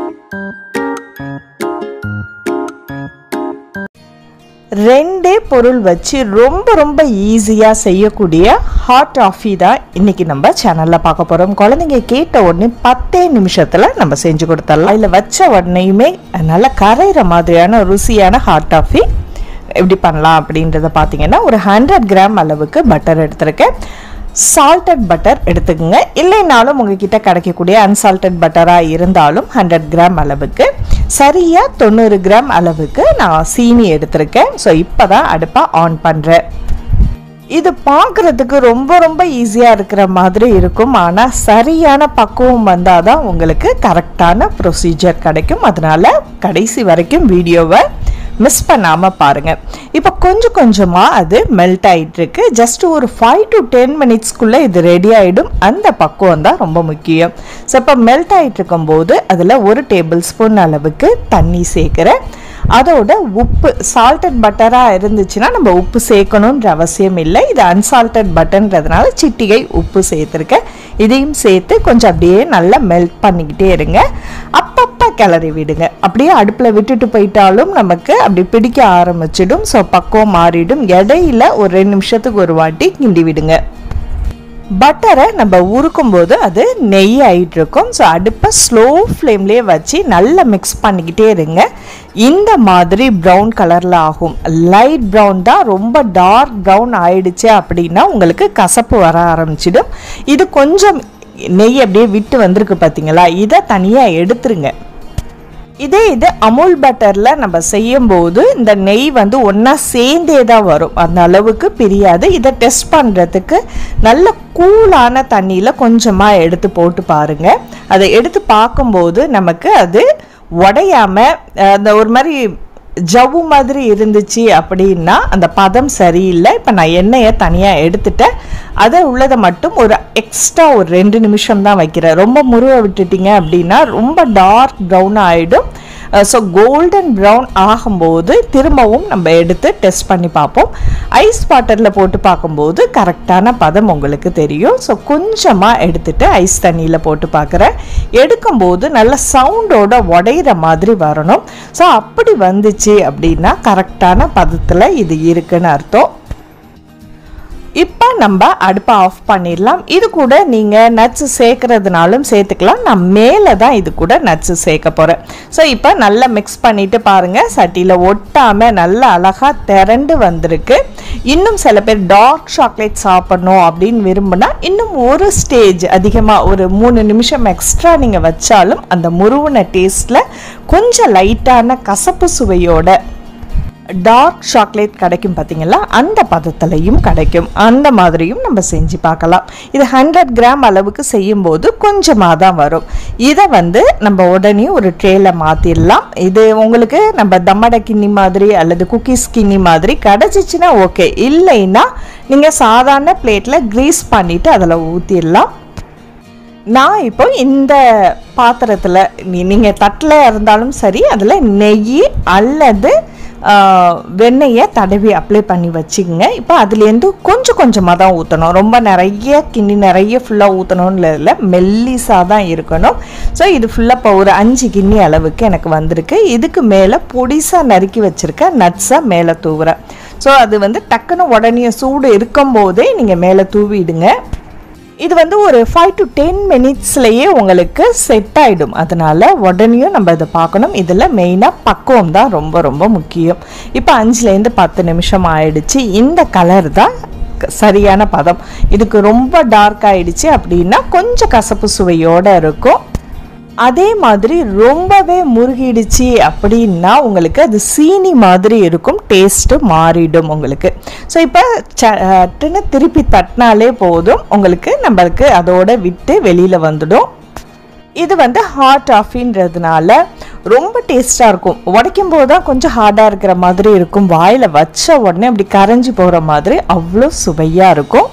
ரெண்டே பொருள் வச்சு ரொம்ப ரொம்ப ஈஸியாக செய்யக்கூடிய ஹாட் ஆஃபி தான் இன்னைக்கு நம்ம சேனலில் பார்க்க போகிறோம் குழந்தைங்க கேட்ட உடனே பத்தே நிமிஷத்தில் நம்ம செஞ்சு கொடுத்துடலாம் அதில் வச்ச உடனேயுமே நல்லா கரையிற மாதிரியான ருசியான ஹாட் ஆஃபி எப்படி பண்ணலாம் அப்படின்றத பார்த்தீங்கன்னா ஒரு ஹண்ட்ரட் கிராம் அளவுக்கு பட்டர் எடுத்திருக்கேன் சால்டட் பட்டர் எடுத்துக்கோங்க இல்லைனாலும் உங்ககிட்ட கிடைக்கக்கூடிய அன்சால்டட் பட்டராக இருந்தாலும் ஹண்ட்ரட் கிராம் அளவுக்கு சரியாக தொண்ணூறு கிராம் அளவுக்கு நான் சீனி எடுத்திருக்கேன் ஸோ இப்போ தான் அடுப்பை ஆன் பண்ணுறேன் இது பார்க்குறதுக்கு ரொம்ப ரொம்ப ஈஸியாக இருக்கிற மாதிரி இருக்கும் ஆனால் சரியான பக்குவம் வந்தால் தான் உங்களுக்கு கரெக்டான ப்ரொசீஜர் கிடைக்கும் அதனால கடைசி வரைக்கும் வீடியோவை மிஸ் பண்ணாமல் பாருங்கள் இப்போ கொஞ்சம் கொஞ்சமாக அது மெல்ட் ஆகிட்டுருக்கு ஜஸ்ட் ஒரு ஃபைவ் டு டென் மினிட்ஸ்க்குள்ளே இது ரெடி ஆகிடும் அந்த பக்குவம் தான் ரொம்ப முக்கியம் ஸோ இப்போ மெல்ட் ஆகிட்டு இருக்கும்போது அதில் ஒரு டேபிள் ஸ்பூன் அளவுக்கு தண்ணி சேர்க்குறேன் அதோட உப்பு சால்டட் பட்டராக இருந்துச்சுன்னா நம்ம உப்பு சேர்க்கணுன்ற அவசியம் இல்லை இது அன்சால்டட் பட்டர்ன்றதுனால சிட்டிகை உப்பு சேர்த்துருக்கேன் இதையும் சேர்த்து கொஞ்சம் அப்படியே நல்லா மெல்ட் பண்ணிக்கிட்டே இருங்க அப்பப்போ கிளறி விடுங்க அப்படியே அடுப்பில் விட்டுட்டு போயிட்டாலும் நமக்கு அப்படி பிடிக்க ஆரம்பிச்சிடும் ஸோ பக்குவம் மாறிடும் இடையில ஒரு ரெண்டு நிமிஷத்துக்கு ஒரு வாட்டி கிண்டி விடுங்க பட்டரை நம்ம உருக்கும் போது அது நெய் ஆகிட்டு இருக்கும் ஸோ அடுப்பை ஸ்லோ ஃப்ளேம்லேயே வச்சு நல்லா மிக்ஸ் பண்ணிக்கிட்டே இருங்க இந்த மாதிரி ப்ரௌன் கலரில் ஆகும் லைட் ப்ரௌன் தான் ரொம்ப டார்க் ப்ரௌன் ஆயிடுச்சு அப்படின்னா உங்களுக்கு கசப்பு வர ஆரம்பிச்சிடும் இது கொஞ்சம் நெய் அப்படியே விட்டு வந்திருக்கு பார்த்தீங்களா இதை தனியாக எடுத்துருங்க இதே இது அமுல் பட்டரில் நம்ம செய்யும்போது இந்த நெய் வந்து ஒன்றா சேர்ந்தே தான் வரும் அந்த அளவுக்கு பிரியாது இதை டெஸ்ட் பண்ணுறதுக்கு நல்ல கூலான தண்ணியில் கொஞ்சமாக எடுத்து போட்டு பாருங்கள் அதை எடுத்து பார்க்கும்போது நமக்கு அது உடையாம அஹ், அந்த ஒரு மாதிரி ஜவ்வு மாதிரி இருந்துச்சு அப்படின்னா அந்த பதம் சரியில்லை இப்போ நான் எண்ணெயை தனியாக எடுத்துட்டேன் அதை உள்ளதை மட்டும் ஒரு எக்ஸ்ட்ரா ஒரு ரெண்டு நிமிஷம் தான் வைக்கிறேன் ரொம்ப முருக விட்டுட்டீங்க அப்படின்னா ரொம்ப டார்க் ப்ரௌன் ஆகிடும் ஸோ கோல்டன் ப்ரௌன் ஆகும்போது திரும்பவும் நம்ம எடுத்து டெஸ்ட் பண்ணி பார்ப்போம் ஐஸ் வாட்டரில் போட்டு பார்க்கும்போது கரெக்டான பதம் உங்களுக்கு தெரியும் ஸோ கொஞ்சமாக எடுத்துட்டு ஐஸ் தண்ணியில் போட்டு பார்க்குறேன் எடுக்கும்போது நல்ல சவுண்டோட உடையிற மாதிரி வரணும் ஸோ அப்படி வந்துச்சு அப்படின்னா கரெக்டான பதத்தில் இது இருக்குன்னு அர்த்தம் இப்போ நம்ம அடுப்பை ஆஃப் பண்ணிடலாம் இது கூட நீங்கள் நட்ஸ் சேர்க்கறதுனாலும் சேர்த்துக்கலாம் நான் மேலே தான் இது கூட நட்ஸ் சேர்க்க போகிறேன் ஸோ இப்போ நல்லா மிக்ஸ் பண்ணிட்டு பாருங்கள் சட்டியில் ஒட்டாமல் நல்லா அழகாக திரண்டு வந்திருக்கு இன்னும் சில பேர் டார்க் சாக்லேட் சாப்பிடணும் அப்படின்னு விரும்பினா இன்னும் ஒரு ஸ்டேஜ் அதிகமாக ஒரு மூணு நிமிஷம் எக்ஸ்ட்ரா நீங்கள் வச்சாலும் அந்த முருவன டேஸ்ட்டில் கொஞ்சம் லைட்டான கசப்பு சுவையோட டார்க் சாக்லேட் கிடைக்கும் பார்த்தீங்களா அந்த பதத்துலையும் கிடைக்கும் அந்த மாதிரியும் நம்ம செஞ்சு பார்க்கலாம் இது ஹண்ட்ரட் கிராம் அளவுக்கு செய்யும்போது கொஞ்சமாக தான் வரும் இதை வந்து நம்ம உடனே ஒரு ட்ரேல மாற்றிடலாம் இது உங்களுக்கு நம்ம தம்மடை கிண்ணி மாதிரி அல்லது குக்கீஸ் கிண்ணி மாதிரி கிடச்சிச்சின்னா ஓகே இல்லைன்னா நீங்கள் சாதாரண பிளேட்டில் க்ரீஸ் பண்ணிவிட்டு அதில் ஊற்றிடலாம் நான் இப்போ இந்த பாத்திரத்தில் நீங்கள் தட்டில் இருந்தாலும் சரி அதில் நெய் அல்லது ஆ, வெண்ணெயை தடவி அப்ளை பண்ணி வச்சுக்கோங்க இப்போ அதுலேருந்து கொஞ்சம் கொஞ்சமாக தான் ஊற்றணும் ரொம்ப நிறைய கிண்ணி நிறைய ஃபுல்லாக ஊற்றணும்னு இல்லை மெல்லிஸாக தான் இருக்கணும் ஸோ இது ஃபுல்லாக இப்போ ஒரு அஞ்சு கிண்ணி அளவுக்கு எனக்கு வந்திருக்கு இதுக்கு மேலே பொடிசாக நறுக்கி வச்சுருக்க நட்ஸை மேலே தூவுறேன் ஸோ அது வந்து டக்குன்னு உடனே சூடு இருக்கும்போதே நீங்கள் மேலே தூவிடுங்க இது வந்து ஒரு ஃபைவ் டு டென் மினிட்ஸ்லேயே உங்களுக்கு செட் ஆகிடும் அதனால் உடனேயும் நம்ம இதை பார்க்கணும் இதில் மெயினாக பக்குவம் தான் ரொம்ப ரொம்ப முக்கியம் இப்போ அஞ்சுலேருந்து பத்து நிமிஷம் ஆயிடுச்சு இந்த கலர் தான் க- சரியான பதம் இதுக்கு ரொம்ப டார்க் ஆயிடுச்சு அப்படின்னா கொஞ்சம் கசப்பு சுவையோடு இருக்கும் அதே மாதிரி ரொம்பவே முருகிடுச்சு அப்படின்னா உங்களுக்கு அது சீனி மாதிரி இருக்கும் டேஸ்ட்டு மாறிடும் உங்களுக்கு ஸோ இப்போ சட்டுன்னு திருப்பி தட்டினாலே போதும் உங்களுக்கு நம்மளுக்கு அதோட விட்டு வெளியில் வந்துடும் இது வந்து ஹாட் ஆஃபின்றதுனால ரொம்ப டேஸ்ட்டாக இருக்கும் உடைக்கும் போது தான் கொஞ்சம் ஹார்டாக இருக்கிற மாதிரி இருக்கும் வாயில் வச்ச உடனே அப்படி கரைஞ்சி போகிற மாதிரி அவ்வளோ சுவையாக இருக்கும்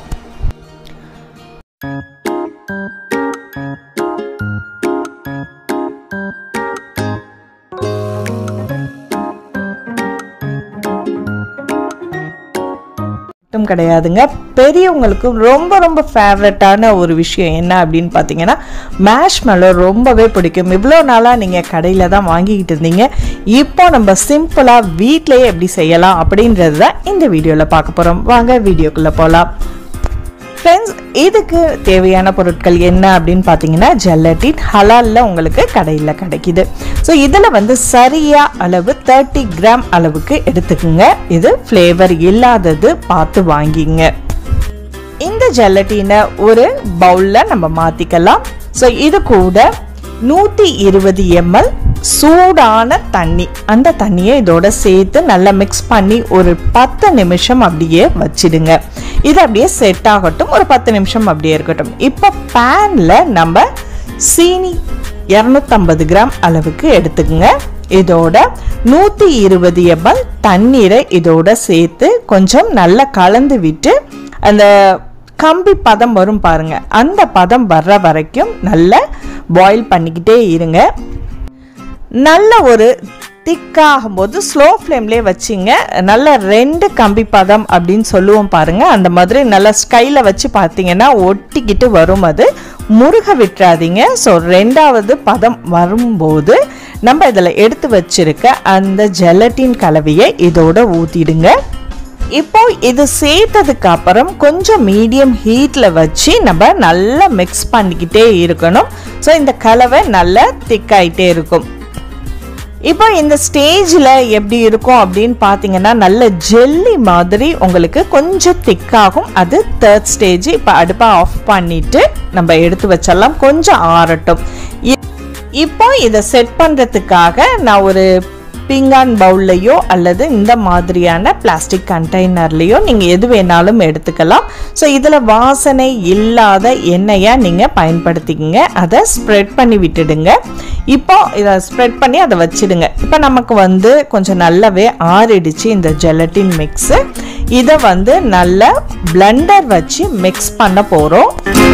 மட்டும் கிடையாதுங்க பெரியவங்களுக்கு ரொம்ப ரொம்ப ஃபேவரட்டான ஒரு விஷயம் என்ன அப்படின்னு பார்த்தீங்கன்னா மேஷ் மெலோ ரொம்பவே பிடிக்கும் இவ்வளோ நாளாக நீங்கள் கடையில் தான் வாங்கிக்கிட்டு இருந்தீங்க இப்போ நம்ம சிம்பிளாக வீட்டிலேயே எப்படி செய்யலாம் அப்படின்றது தான் இந்த வீடியோவில் பார்க்க போகிறோம் வாங்க வீடியோக்குள்ளே போகலாம் ஃப்ரெண்ட்ஸ் இதுக்கு தேவையான பொருட்கள் என்ன அப்படின்னு பார்த்தீங்கன்னா ஜெல்லட்டின் ஹலாலில் உங்களுக்கு கடையில் கிடைக்குது ஸோ இதில் வந்து சரியாக அளவு தேர்ட்டி கிராம் அளவுக்கு எடுத்துக்குங்க இது ஃப்ளேவர் இல்லாதது பார்த்து வாங்கிங்க இந்த ஜெல்லட்டினை ஒரு பவுலில் நம்ம மாற்றிக்கலாம் ஸோ இது கூட நூற்றி இருபது எம்எல் சூடான தண்ணி அந்த தண்ணியை இதோட சேர்த்து நல்லா மிக்ஸ் பண்ணி ஒரு பத்து நிமிஷம் அப்படியே வச்சிடுங்க இது அப்படியே செட் ஆகட்டும் ஒரு பத்து நிமிஷம் அப்படியே இருக்கட்டும் இப்போ பேனில் நம்ம சீனி இரநூத்தம்பது கிராம் அளவுக்கு எடுத்துக்கங்க இதோட நூற்றி இருபது எம்எல் தண்ணீரை இதோட சேர்த்து கொஞ்சம் நல்லா கலந்து விட்டு அந்த கம்பி பதம் வரும் பாருங்க அந்த பதம் வர்ற வரைக்கும் நல்லா பாயில் பண்ணிக்கிட்டே இருங்க நல்ல ஒரு திக்காகும் போது ஸ்லோ ஃப்ளேம்லேயே வச்சிங்க நல்ல ரெண்டு கம்பி பதம் அப்படின்னு சொல்லுவோம் பாருங்க அந்த மாதிரி நல்லா ஸ்கைல வச்சு பார்த்தீங்கன்னா ஒட்டிக்கிட்டு வரும் அது முருக விட்டுறாதீங்க ஸோ ரெண்டாவது பதம் வரும்போது நம்ம இதில் எடுத்து வச்சிருக்க அந்த ஜெலட்டின் கலவையை இதோட ஊற்றிடுங்க இப்போ இது சேர்த்ததுக்கு அப்புறம் கொஞ்சம் மீடியம் ஹீட்டில் வச்சு நம்ம நல்லா மிக்ஸ் பண்ணிக்கிட்டே இருக்கணும் ஸோ இந்த கலவை நல்லா திக்காயிட்டே இருக்கும் இப்போ இந்த ஸ்டேஜில் எப்படி இருக்கும் அப்படின்னு பார்த்தீங்கன்னா நல்ல ஜெல்லி மாதிரி உங்களுக்கு கொஞ்சம் திக்காகும் அது தேர்ட் ஸ்டேஜ் இப்போ அடுப்பை ஆஃப் பண்ணிட்டு நம்ம எடுத்து வச்சிடலாம் கொஞ்சம் ஆறட்டும் இ- இப்போ இதை செட் பண்ணுறதுக்காக நான் ஒரு பிங்கான் பவுல்லையோ அல்லது இந்த மாதிரியான பிளாஸ்டிக் கண்டெய்னர்லேயோ நீங்கள் எது வேணாலும் எடுத்துக்கலாம் ஸோ இதில் வாசனை இல்லாத எண்ணெயை நீங்கள் பயன்படுத்திக்கங்க அதை ஸ்ப்ரெட் பண்ணி விட்டுடுங்க இப்போ இதை ஸ்ப்ரெட் பண்ணி அதை வச்சிடுங்க இப்போ நமக்கு வந்து கொஞ்சம் நல்லாவே ஆறிடுச்சு இந்த ஜெலட்டின் மிக்ஸு இதை வந்து நல்லா பிளெண்டர் வச்சு மிக்ஸ் பண்ண போகிறோம்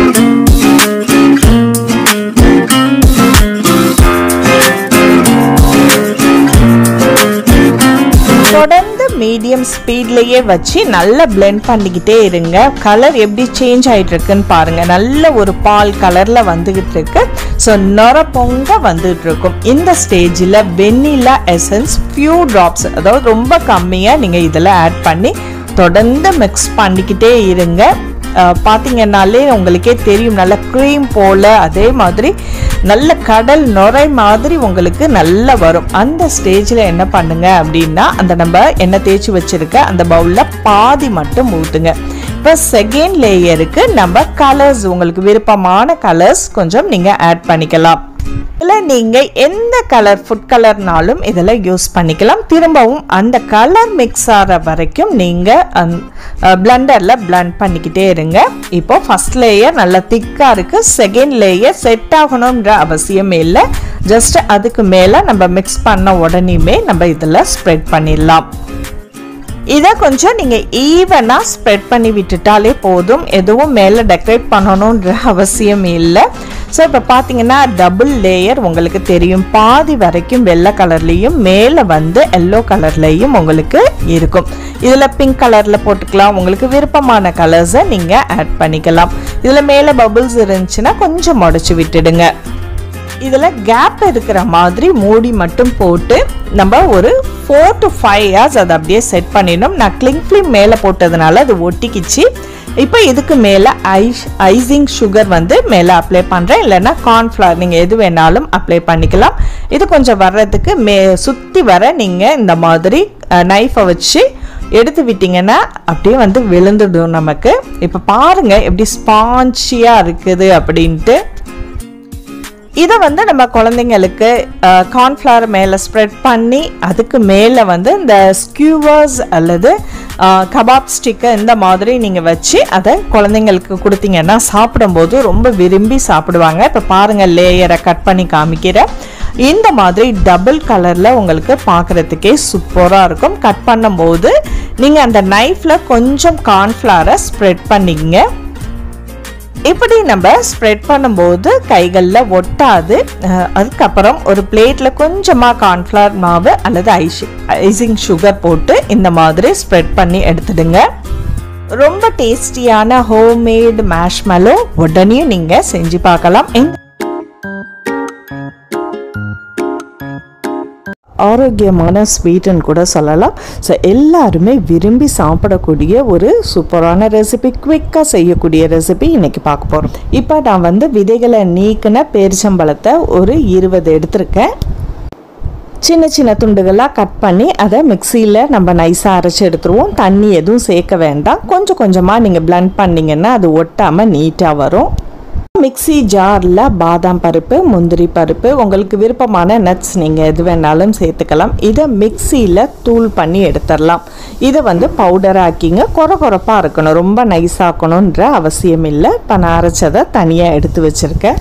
தொடர்ந்து மீடியம் ஸ்பீட்லேயே வச்சு நல்லா blend பண்ணிக்கிட்டே இருங்க கலர் எப்படி சேஞ்ச் ஆயிட்டு இருக்குன்னு பாருங்க நல்ல ஒரு பால் கலர்ல வந்துகிட்டு இருக்கு ஸோ நொர பொங்க வந்துட்டு இருக்கும் இந்த ஸ்டேஜில் வெண்ணிலா எசன்ஸ் ஃபியூ ட்ராப்ஸ் அதாவது ரொம்ப கம்மியாக நீங்கள் இதில் ஆட் பண்ணி தொடர்ந்து மிக்ஸ் பண்ணிக்கிட்டே இருங்க அஹ், பார்த்தீங்கன்னாலே உங்களுக்கே தெரியும் நல்ல க்ரீம் போல் அதே மாதிரி நல்ல கடல் நுரை மாதிரி உங்களுக்கு நல்லா வரும் அந்த ஸ்டேஜில் என்ன பண்ணுங்க அப்படின்னா அந்த நம்ம எண்ணெய் தேய்ச்சி வச்சிருக்க அந்த பவுலில் பாதி மட்டும் ஊற்றுங்க இப்போ செகண்ட் லேயருக்கு நம்ம கலர்ஸ் உங்களுக்கு விருப்பமான கலர்ஸ் கொஞ்சம் நீங்கள் ஆட் பண்ணிக்கலாம் இதில் நீங்கள் எந்த கலர் ஃபுட் கலர்னாலும் இதில் யூஸ் பண்ணிக்கலாம் திரும்பவும் அந்த கலர் மிக்ஸ் ஆகிற வரைக்கும் நீங்கள் அந் பிளண்டரில் பிளண்ட் பண்ணிக்கிட்டே இருங்க இப்போ ஃபர்ஸ்ட் லேயர் நல்லா திக்காக இருக்குது செகண்ட் லேயர் செட் ஆகணுன்ற அவசியமே இல்லை ஜஸ்ட் அதுக்கு மேலே நம்ம மிக்ஸ் பண்ண உடனேயுமே நம்ம இதில் ஸ்ப்ரெட் பண்ணிடலாம் இதை கொஞ்சம் நீங்கள் ஈவனாக ஸ்ப்ரெட் பண்ணி விட்டுட்டாலே போதும் எதுவும் மேலே டெக்கரேட் பண்ணணுன்ற அவசியம் இல்லை ஸோ இப்போ பார்த்தீங்கன்னா டபுள் லேயர் உங்களுக்கு தெரியும் பாதி வரைக்கும் வெள்ளை கலர்லேயும் மேலே வந்து எல்லோ கலர்லேயும் உங்களுக்கு இருக்கும் இதில் பிங்க் கலரில் போட்டுக்கலாம் உங்களுக்கு விருப்பமான கலர்ஸை நீங்கள் ஆட் பண்ணிக்கலாம் இதில் மேலே பபுள்ஸ் இருந்துச்சுன்னா கொஞ்சம் உடச்சி விட்டுடுங்க இதில் கேப் இருக்கிற மாதிரி மூடி மட்டும் போட்டு நம்ம ஒரு ஃபோர் டு ஃபைவ் ஹவர்ஸ் அதை அப்படியே செட் பண்ணிடணும் நான் கிளிங் ஃபிலிம் மேலே போட்டதுனால அது ஒட்டிக்கிச்சு இப்போ இதுக்கு மேலே ஐஸ் ஐசிங் சுகர் வந்து மேலே அப்ளை பண்ணுறேன் இல்லைன்னா கார்ன்ஃப்ளவர் நீங்கள் எது வேணாலும் அப்ளை பண்ணிக்கலாம் இது கொஞ்சம் வர்றதுக்கு மே சுற்றி வர நீங்கள் இந்த மாதிரி நைஃபை வச்சு எடுத்து விட்டிங்கன்னா அப்படியே வந்து விழுந்துடும் நமக்கு இப்போ பாருங்கள் எப்படி ஸ்பான்ச்சியாக இருக்குது அப்படின்ட்டு இதை வந்து நம்ம குழந்தைங்களுக்கு கார்ன்ஃப்ளவர் மேலே ஸ்ப்ரெட் பண்ணி அதுக்கு மேலே வந்து இந்த ஸ்கியூவர்ஸ் அல்லது கபாப் ஸ்டிக்கை இந்த மாதிரி நீங்கள் வச்சு அதை குழந்தைங்களுக்கு கொடுத்தீங்கன்னா சாப்பிடும்போது ரொம்ப விரும்பி சாப்பிடுவாங்க இப்போ பாருங்கள் லேயரை கட் பண்ணி காமிக்கிறேன் இந்த மாதிரி டபுள் கலரில் உங்களுக்கு பார்க்குறதுக்கே சூப்பராக இருக்கும் கட் பண்ணும்போது நீங்கள் அந்த நைஃப்பில் கொஞ்சம் கார்ன்ஃப்ளவரை ஸ்ப்ரெட் பண்ணிக்கங்க இப்படி நம்ம ஸ்ப்ரெட் பண்ணும்போது கைகளில் ஒட்டாது அஹ், அதுக்கப்புறம் ஒரு பிளேட்டில் கொஞ்சமாக கார்ன்ஃப்ளவர் மாவு அல்லது ஐஷி ஐசிங் சுகர் போட்டு இந்த மாதிரி ஸ்ப்ரெட் பண்ணி எடுத்துடுங்க ரொம்ப டேஸ்டியான ஹோம்மேட் மேஷ்மெலோ உடனே நீங்கள் செஞ்சு பார்க்கலாம் இந்த ஆரோக்கியமான ஸ்வீட்டுன்னு கூட சொல்லலாம் ஸோ எல்லாருமே விரும்பி சாப்பிடக்கூடிய ஒரு சூப்பரான ரெசிபி குவிக்காக செய்யக்கூடிய ரெசிபி இன்னைக்கு பார்க்க போகிறோம் இப்போ நான் வந்து விதைகளை நீக்கின பேரிச்சம்பழத்தை ஒரு இருபது எடுத்திருக்கேன் சின்ன சின்ன துண்டுகளாக கட் பண்ணி அதை மிக்சியில் நம்ம நைஸாக அரைச்சி எடுத்துருவோம் தண்ணி எதுவும் சேர்க்க வேண்டாம் கொஞ்சம் கொஞ்சமாக நீங்கள் blend பண்ணிங்கன்னா அது ஒட்டாமல் நீட்டாக வரும் மிக்ஸி ஜாரில் பாதாம் பருப்பு முந்திரி பருப்பு உங்களுக்கு விருப்பமான நட்ஸ் நீங்கள் எது வேணாலும் சேர்த்துக்கலாம் இதை மிக்சியில் தூள் பண்ணி எடுத்துடலாம் இதை வந்து பவுடர் ஆக்கிங்க குறை குறைப்பாக இருக்கணும் ரொம்ப நைஸ் ஆக்கணுன்ற அவசியம் இல்லை இப்போ நான் அரைச்சதை தனியாக எடுத்து வச்சுருக்கேன்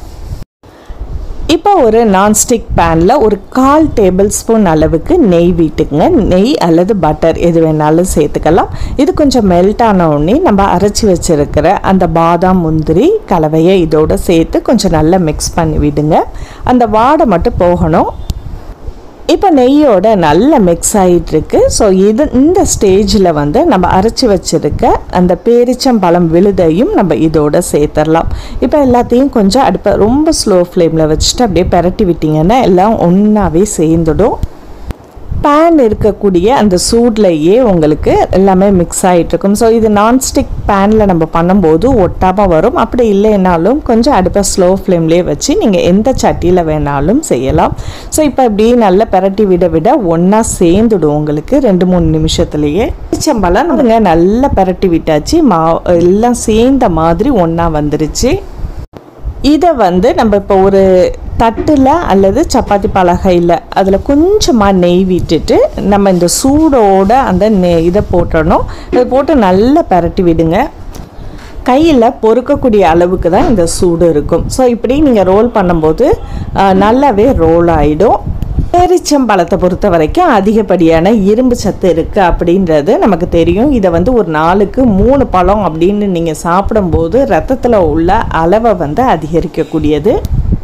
இப்போ ஒரு நான்ஸ்டிக் பேனில் ஒரு கால் டேபிள் ஸ்பூன் அளவுக்கு நெய் விட்டுக்குங்க நெய் அல்லது பட்டர் எது வேணாலும் சேர்த்துக்கலாம் இது கொஞ்சம் மெல்ட் ஆன உடனே நம்ம அரைச்சி வச்சிருக்கிற அந்த பாதாம் முந்திரி கலவையை இதோட சேர்த்து கொஞ்சம் நல்லா மிக்ஸ் பண்ணி விடுங்க அந்த வாடை மட்டும் போகணும் இப்போ நெய்யோட நல்ல மிக்ஸ் ஆகிட்டு இருக்கு ஸோ இது இந்த ஸ்டேஜில் வந்து நம்ம அரைச்சி வச்சிருக்க அந்த பேரிச்சம்பழம் விழுதையும் நம்ம இதோட சேர்த்துடலாம் இப்போ எல்லாத்தையும் கொஞ்சம் அடுப்பை ரொம்ப ஸ்லோ ஃப்ளேமில் வச்சுட்டு அப்படியே பெரட்டி விட்டிங்கன்னா எல்லாம் ஒன்றாவே சேர்ந்துடும் பேன் இருக்கக்கூடிய அந்த சூட்லையே உங்களுக்கு எல்லாமே மிக்ஸ் ஆகிட்டு இருக்கும் ஸோ இது நான்ஸ்டிக் பேனில் நம்ம பண்ணும்போது ஒட்டாமல் வரும் அப்படி இல்லைனாலும் கொஞ்சம் அடுப்பை ஸ்லோ ஃப்ளேம்லேயே வச்சு நீங்கள் எந்த சட்டியில் வேணாலும் செய்யலாம் ஸோ இப்போ இப்படி நல்லா பெரட்டி விட விட ஒன்றா சேர்ந்துடும் உங்களுக்கு ரெண்டு மூணு நிமிஷத்துலேயே பழம் நம்ம நல்லா பெரட்டி விட்டாச்சு மா எல்லாம் சேர்ந்த மாதிரி ஒன்றா வந்துருச்சு இதை வந்து நம்ம இப்போ ஒரு தட்டில் அல்லது சப்பாத்தி பலகையில் அதில் கொஞ்சமாக நெய் விட்டுட்டு நம்ம இந்த சூடோட அந்த நெய் இதை போட்டுடணும் இதை போட்டு நல்லா பரட்டி விடுங்க கையில் பொறுக்கக்கூடிய அளவுக்கு தான் இந்த சூடு இருக்கும் ஸோ இப்படி நீங்கள் ரோல் பண்ணும்போது ஆஹ், நல்லாவே ரோல் ஆகிடும் பேரிச்சம்பழத்தை பொறுத்த வரைக்கும் அதிகப்படியான இரும்பு சத்து இருக்குது அப்படின்றது நமக்கு தெரியும் இதை வந்து ஒரு நாளுக்கு மூணு பழம் அப்படின்னு நீங்கள் சாப்பிடும்போது ரத்தத்தில் உள்ள அளவை வந்து அதிகரிக்கக்கூடியது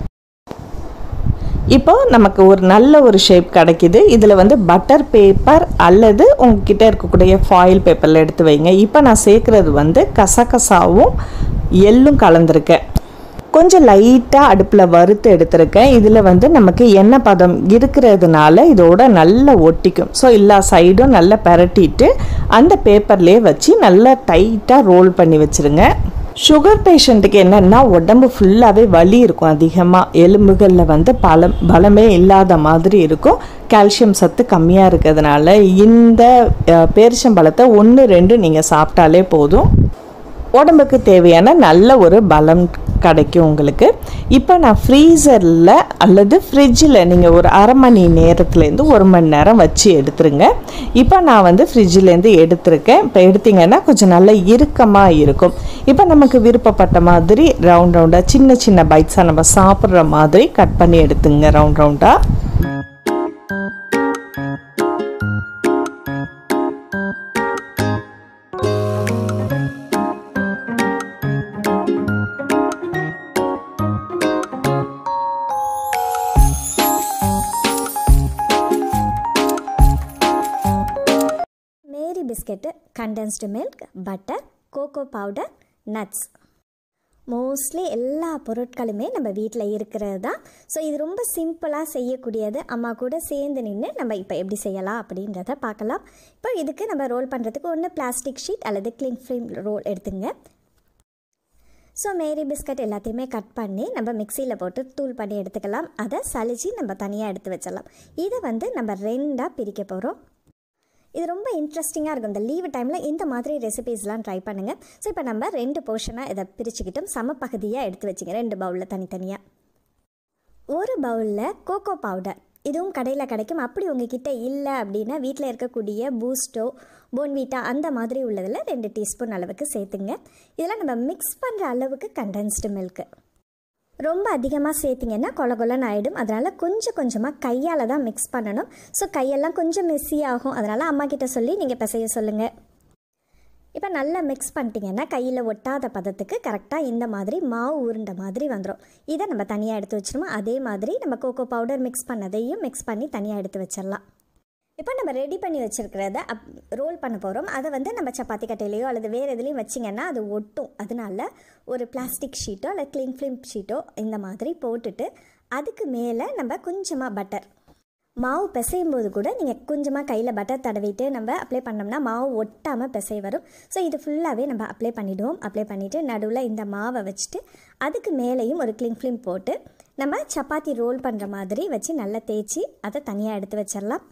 இப்போ நமக்கு ஒரு நல்ல ஒரு ஷேப் கிடைக்குது இதில் வந்து பட்டர் பேப்பர் அல்லது உங்ககிட்ட இருக்கக்கூடிய ஃபாயில் பேப்பரில் எடுத்து வைங்க இப்போ நான் சேர்க்குறது வந்து கசகசாவும் எள்ளும் கலந்துருக்கேன் கொஞ்சம் லைட்டாக அடுப்பில் வறுத்து எடுத்திருக்கேன் இதில் வந்து நமக்கு எண்ணெய் பதம் இருக்கிறதுனால இதோட நல்லா ஒட்டிக்கும் ஸோ எல்லா சைடும் நல்லா பரட்டிட்டு அந்த பேப்பர்லேயே வச்சு நல்லா டைட்டாக ரோல் பண்ணி வச்சுருங்க சுகர் பேஷண்ட்டுக்கு என்னென்னா உடம்பு ஃபுல்லாகவே வலி இருக்கும் அதிகமாக எலும்புகளில் வந்து பலம் பலமே இல்லாத மாதிரி இருக்கும் கால்சியம் சத்து கம்மியாக இருக்கிறதுனால இந்த அஹ், பேரிச்சம்பழத்தை ஒன்று ரெண்டு நீங்கள் சாப்பிட்டாலே போதும் உடம்புக்கு தேவையான நல்ல ஒரு பலம் கிடைக்கும் உங்களுக்கு இப்போ நான் ஃப்ரீசரில் அல்லது ஃப்ரிட்ஜில் நீங்கள் ஒரு அரை மணி நேரத்துலேருந்து ஒரு மணி நேரம் வச்சு எடுத்துருங்க இப்போ நான் வந்து ஃப்ரிட்ஜிலேருந்து எடுத்திருக்கேன் இப்போ எடுத்தீங்கன்னா கொஞ்சம் நல்ல இறுக்கமாக இருக்கும் இப்போ நமக்கு விருப்பப்பட்ட மாதிரி ரவுண்ட் ரவுண்டாக சின்ன சின்ன பைட்ஸாக நம்ம சாப்பிட்ற மாதிரி கட் பண்ணி எடுத்துங்க ரவுண்ட் ரவுண்டாக Marie biscuit condensed milk butter cocoa powder nuts mostly எல்லா பொருட்களுமே நம்ம வீட்டில் இருக்கிறது தான் ஸோ இது ரொம்ப சிம்பிளாக செய்யக்கூடியது அம்மா கூட சேர்ந்து நின்று நம்ம இப்போ எப்படி செய்யலாம் அப்படின்றத பார்க்கலாம் இப்போ இதுக்கு நம்ம ரோல் பண்ணுறதுக்கு ஒன்று பிளாஸ்டிக் ஷீட் அல்லது க்ளீன் ஃபிலிம் ரோல் எடுத்துங்க ஸோ மேரி பிஸ்கட் எல்லாத்தையுமே கட் பண்ணி நம்ம மிக்சியில் போட்டு தூள் பண்ணி எடுத்துக்கலாம் அதை சலிச்சு நம்ம தனியாக எடுத்து வச்சிடலாம் இதை வந்து நம்ம ரெண்டாக பிரிக்க போகிறோம் இது ரொம்ப இன்ட்ரெஸ்டிங்காக இருக்கும் இந்த லீவு டைமில் இந்த மாதிரி ரெசிபீஸ்லாம் ட்ரை பண்ணுங்கள் ஸோ இப்போ நம்ம ரெண்டு போர்ஷனாக இதை பிரிச்சுக்கிட்டோம் சம பகுதியாக எடுத்து வச்சுங்க ரெண்டு பவுலில் தனித்தனியாக ஒரு பவுலில் கோகோ பவுடர் இதுவும் கடையில் கிடைக்கும் அப்படி உங்ககிட்ட இல்லை அப்படின்னா வீட்டில் இருக்கக்கூடிய பூஸ்டோ போன்வீட்டா அந்த மாதிரி உள்ளதில் ரெண்டு டீஸ்பூன் அளவுக்கு சேர்த்துங்க இதெல்லாம் நம்ம மிக்ஸ் பண்ணுற அளவுக்கு கண்டென்ஸ்டு மில்க்கு ரொம்ப அதிகமாக சேர்த்திங்கன்னா கொல கொலன்னு ஆகிடும் அதனால் கொஞ்சம் கொஞ்சமாக கையால் தான் மிக்ஸ் பண்ணணும் ஸோ கையெல்லாம் கொஞ்சம் மெஸ்ஸி ஆகும் அதனால் அம்மா கிட்ட சொல்லி நீங்கள் பிசைய சொல்லுங்கள் இப்போ நல்லா மிக்ஸ் பண்ணிட்டீங்கன்னா கையில் ஒட்டாத பதத்துக்கு கரெக்டாக இந்த மாதிரி மாவு உருண்டை மாதிரி வந்துடும் இதை நம்ம தனியாக எடுத்து வச்சிருவோம் அதே மாதிரி நம்ம கோகோ பவுடர் மிக்ஸ் பண்ணதையும் மிக்ஸ் பண்ணி தனியாக எடுத்து வச்சிடலாம் இப்போ நம்ம ரெடி பண்ணி வச்சுருக்கிறத அப் ரோல் பண்ண போகிறோம் அதை வந்து நம்ம சப்பாத்தி கட்டையிலையோ அல்லது வேறு எதுலேயும் வச்சிங்கன்னா அது ஒட்டும் அதனால ஒரு பிளாஸ்டிக் ஷீட்டோ அல்லது க்ளீன் ஃபிலிம் ஷீட்டோ இந்த மாதிரி போட்டுட்டு அதுக்கு மேலே நம்ம கொஞ்சமாக பட்டர் மாவு பிசையும் போது கூட நீங்கள் கொஞ்சமாக கையில் பட்டர் தடவிட்டு நம்ம அப்ளை பண்ணோம்னா மாவு ஒட்டாமல் பிசை வரும் ஸோ இது ஃபுல்லாகவே நம்ம அப்ளை பண்ணிவிடுவோம் அப்ளை பண்ணிவிட்டு நடுவில் இந்த மாவை வச்சுட்டு அதுக்கு மேலேயும் ஒரு க்ளிங் ஃபிலிம் போட்டு நம்ம சப்பாத்தி ரோல் பண்ணுற மாதிரி வச்சு நல்லா தேய்ச்சி அதை தனியாக எடுத்து வச்சிடலாம்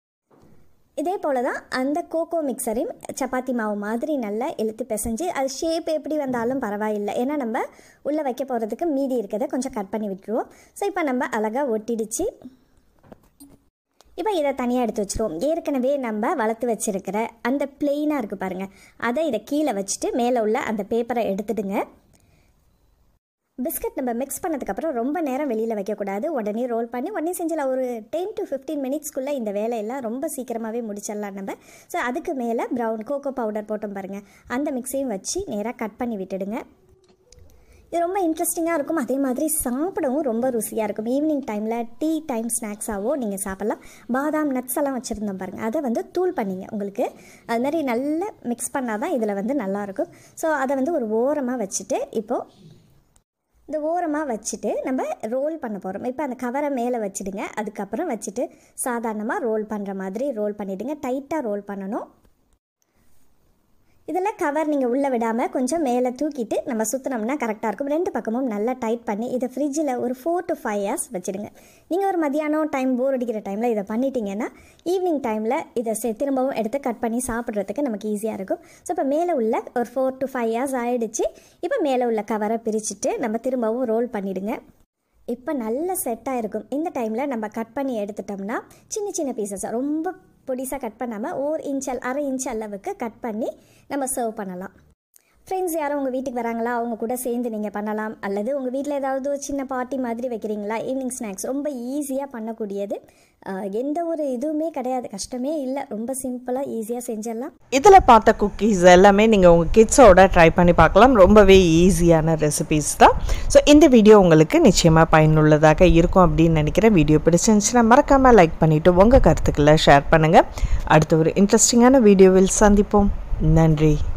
இதே போல் தான் அந்த கோகோ மிக்சரையும் சப்பாத்தி மாவு மாதிரி நல்லா இழுத்து பிசைஞ்சு அது ஷேப் எப்படி வந்தாலும் பரவாயில்லை ஏன்னா நம்ம உள்ளே வைக்க போகிறதுக்கு மீதி இருக்கிறத கொஞ்சம் கட் பண்ணி விட்டுருவோம் ஸோ இப்போ நம்ம அழகாக ஒட்டிடுச்சு இப்போ இதை தனியாக எடுத்து வச்சுருவோம் ஏற்கனவே நம்ம வளர்த்து வச்சுருக்கிற அந்த பிளெயினாக இருக்குது பாருங்கள் அதை இதை கீழே வச்சுட்டு மேலே உள்ள அந்த பேப்பரை எடுத்துடுங்க பிஸ்கட் நம்ம மிக்ஸ் பண்ணதுக்கப்புறம் ரொம்ப நேரம் வெளியில் வைக்கக்கூடாது உடனே ரோல் பண்ணி உடனே செஞ்சிடலாம் ஒரு டென் டு ஃபிஃப்டீன் மினிட்ஸ்க்குள்ளே இந்த வேலையெல்லாம் ரொம்ப சீக்கிரமாகவே முடிச்சிடலாம் நம்ம ஸோ அதுக்கு மேலே ப்ரௌன் கோகோ பவுடர் போட்டோம் பாருங்கள் அந்த மிக்ஸையும் வச்சு நேராக கட் பண்ணி விட்டுடுங்க இது ரொம்ப இன்ட்ரெஸ்டிங்காக இருக்கும் அதே மாதிரி சாப்பிடவும் ரொம்ப ருசியாக இருக்கும் ஈவினிங் டைமில் டீ டைம் ஸ்நாக்ஸாவோ நீங்கள் சாப்பிட்லாம் பாதாம் நட்ஸ் எல்லாம் வச்சுருந்தோம் பாருங்கள் அதை வந்து தூள் பண்ணிங்க உங்களுக்கு அது மாதிரி நல்லா மிக்ஸ் பண்ணால் தான் இதில் வந்து நல்லாயிருக்கும் ஸோ அதை வந்து ஒரு ஓரமாக வச்சுட்டு இப்போது இந்த ஓரமாக வச்சுட்டு நம்ம ரோல் பண்ண போகிறோம் இப்போ அந்த கவரை மேலே வச்சுடுங்க அதுக்கப்புறம் வச்சுட்டு சாதாரணமாக ரோல் பண்ணுற மாதிரி ரோல் பண்ணிவிடுங்க டைட்டாக ரோல் பண்ணணும் இதில் கவர் நீங்கள் உள்ளே விடாமல் கொஞ்சம் மேலே தூக்கிட்டு நம்ம சுற்றினோம்னா கரெக்டாக இருக்கும் ரெண்டு பக்கமும் நல்லா டைட் பண்ணி இதை ஃப்ரிட்ஜில் ஒரு ஃபோர் டு ஃபைவ் ஹவர்ஸ் வச்சுடுங்க நீங்கள் ஒரு மதியானம் டைம் போர் அடிக்கிற டைமில் இதை பண்ணிட்டீங்கன்னா ஈவினிங் டைமில் இதை செ திரும்பவும் எடுத்து கட் பண்ணி சாப்பிட்றதுக்கு நமக்கு ஈஸியாக இருக்கும் ஸோ இப்போ மேலே உள்ள ஒரு ஃபோர் டு ஃபைவ் ஹவர்ஸ் ஆகிடுச்சு இப்போ மேலே உள்ள கவரை பிரிச்சுட்டு நம்ம திரும்பவும் ரோல் பண்ணிவிடுங்க இப்போ நல்ல செட்டாக இருக்கும் இந்த டைமில் நம்ம கட் பண்ணி எடுத்துட்டோம்னா சின்ன சின்ன பீசஸ் ரொம்ப பொடிசாக கட் பண்ணாமல் ஓர் இன்ச் அல் அரை இன்ச் அளவுக்கு கட் பண்ணி நம்ம சர்வ் பண்ணலாம் ஃப்ரெண்ட்ஸ் யாரும் உங்கள் வீட்டுக்கு வராங்களா அவங்க கூட சேர்ந்து நீங்கள் பண்ணலாம் அல்லது உங்கள் வீட்டில் ஏதாவது ஒரு சின்ன பார்ட்டி மாதிரி வைக்கிறீங்களா ஈவினிங் ஸ்நாக்ஸ் ரொம்ப ஈஸியாக பண்ணக்கூடியது ஆஹ் எந்த ஒரு இதுவுமே கிடையாது கஷ்டமே இல்லை ரொம்ப சிம்பிளாக ஈஸியாக செஞ்சிடலாம் இதில் பார்த்த குக்கீஸ் எல்லாமே நீங்கள் உங்கள் கிட்ஸோட ட்ரை பண்ணி பார்க்கலாம் ரொம்பவே ஈஸியான ரெசிபீஸ் தான் ஸோ இந்த வீடியோ உங்களுக்கு நிச்சயமாக பயனுள்ளதாக இருக்கும் அப்படின்னு நினைக்கிறேன் வீடியோ பிடிச்சிருந்துச்சுன்னா மறக்காமல் லைக் பண்ணிவிட்டு உங்கள் கருத்துக்களை ஷேர் பண்ணுங்கள் அடுத்த ஒரு இன்ட்ரெஸ்டிங்கான வீடியோவில் சந்திப்போம் நன்றி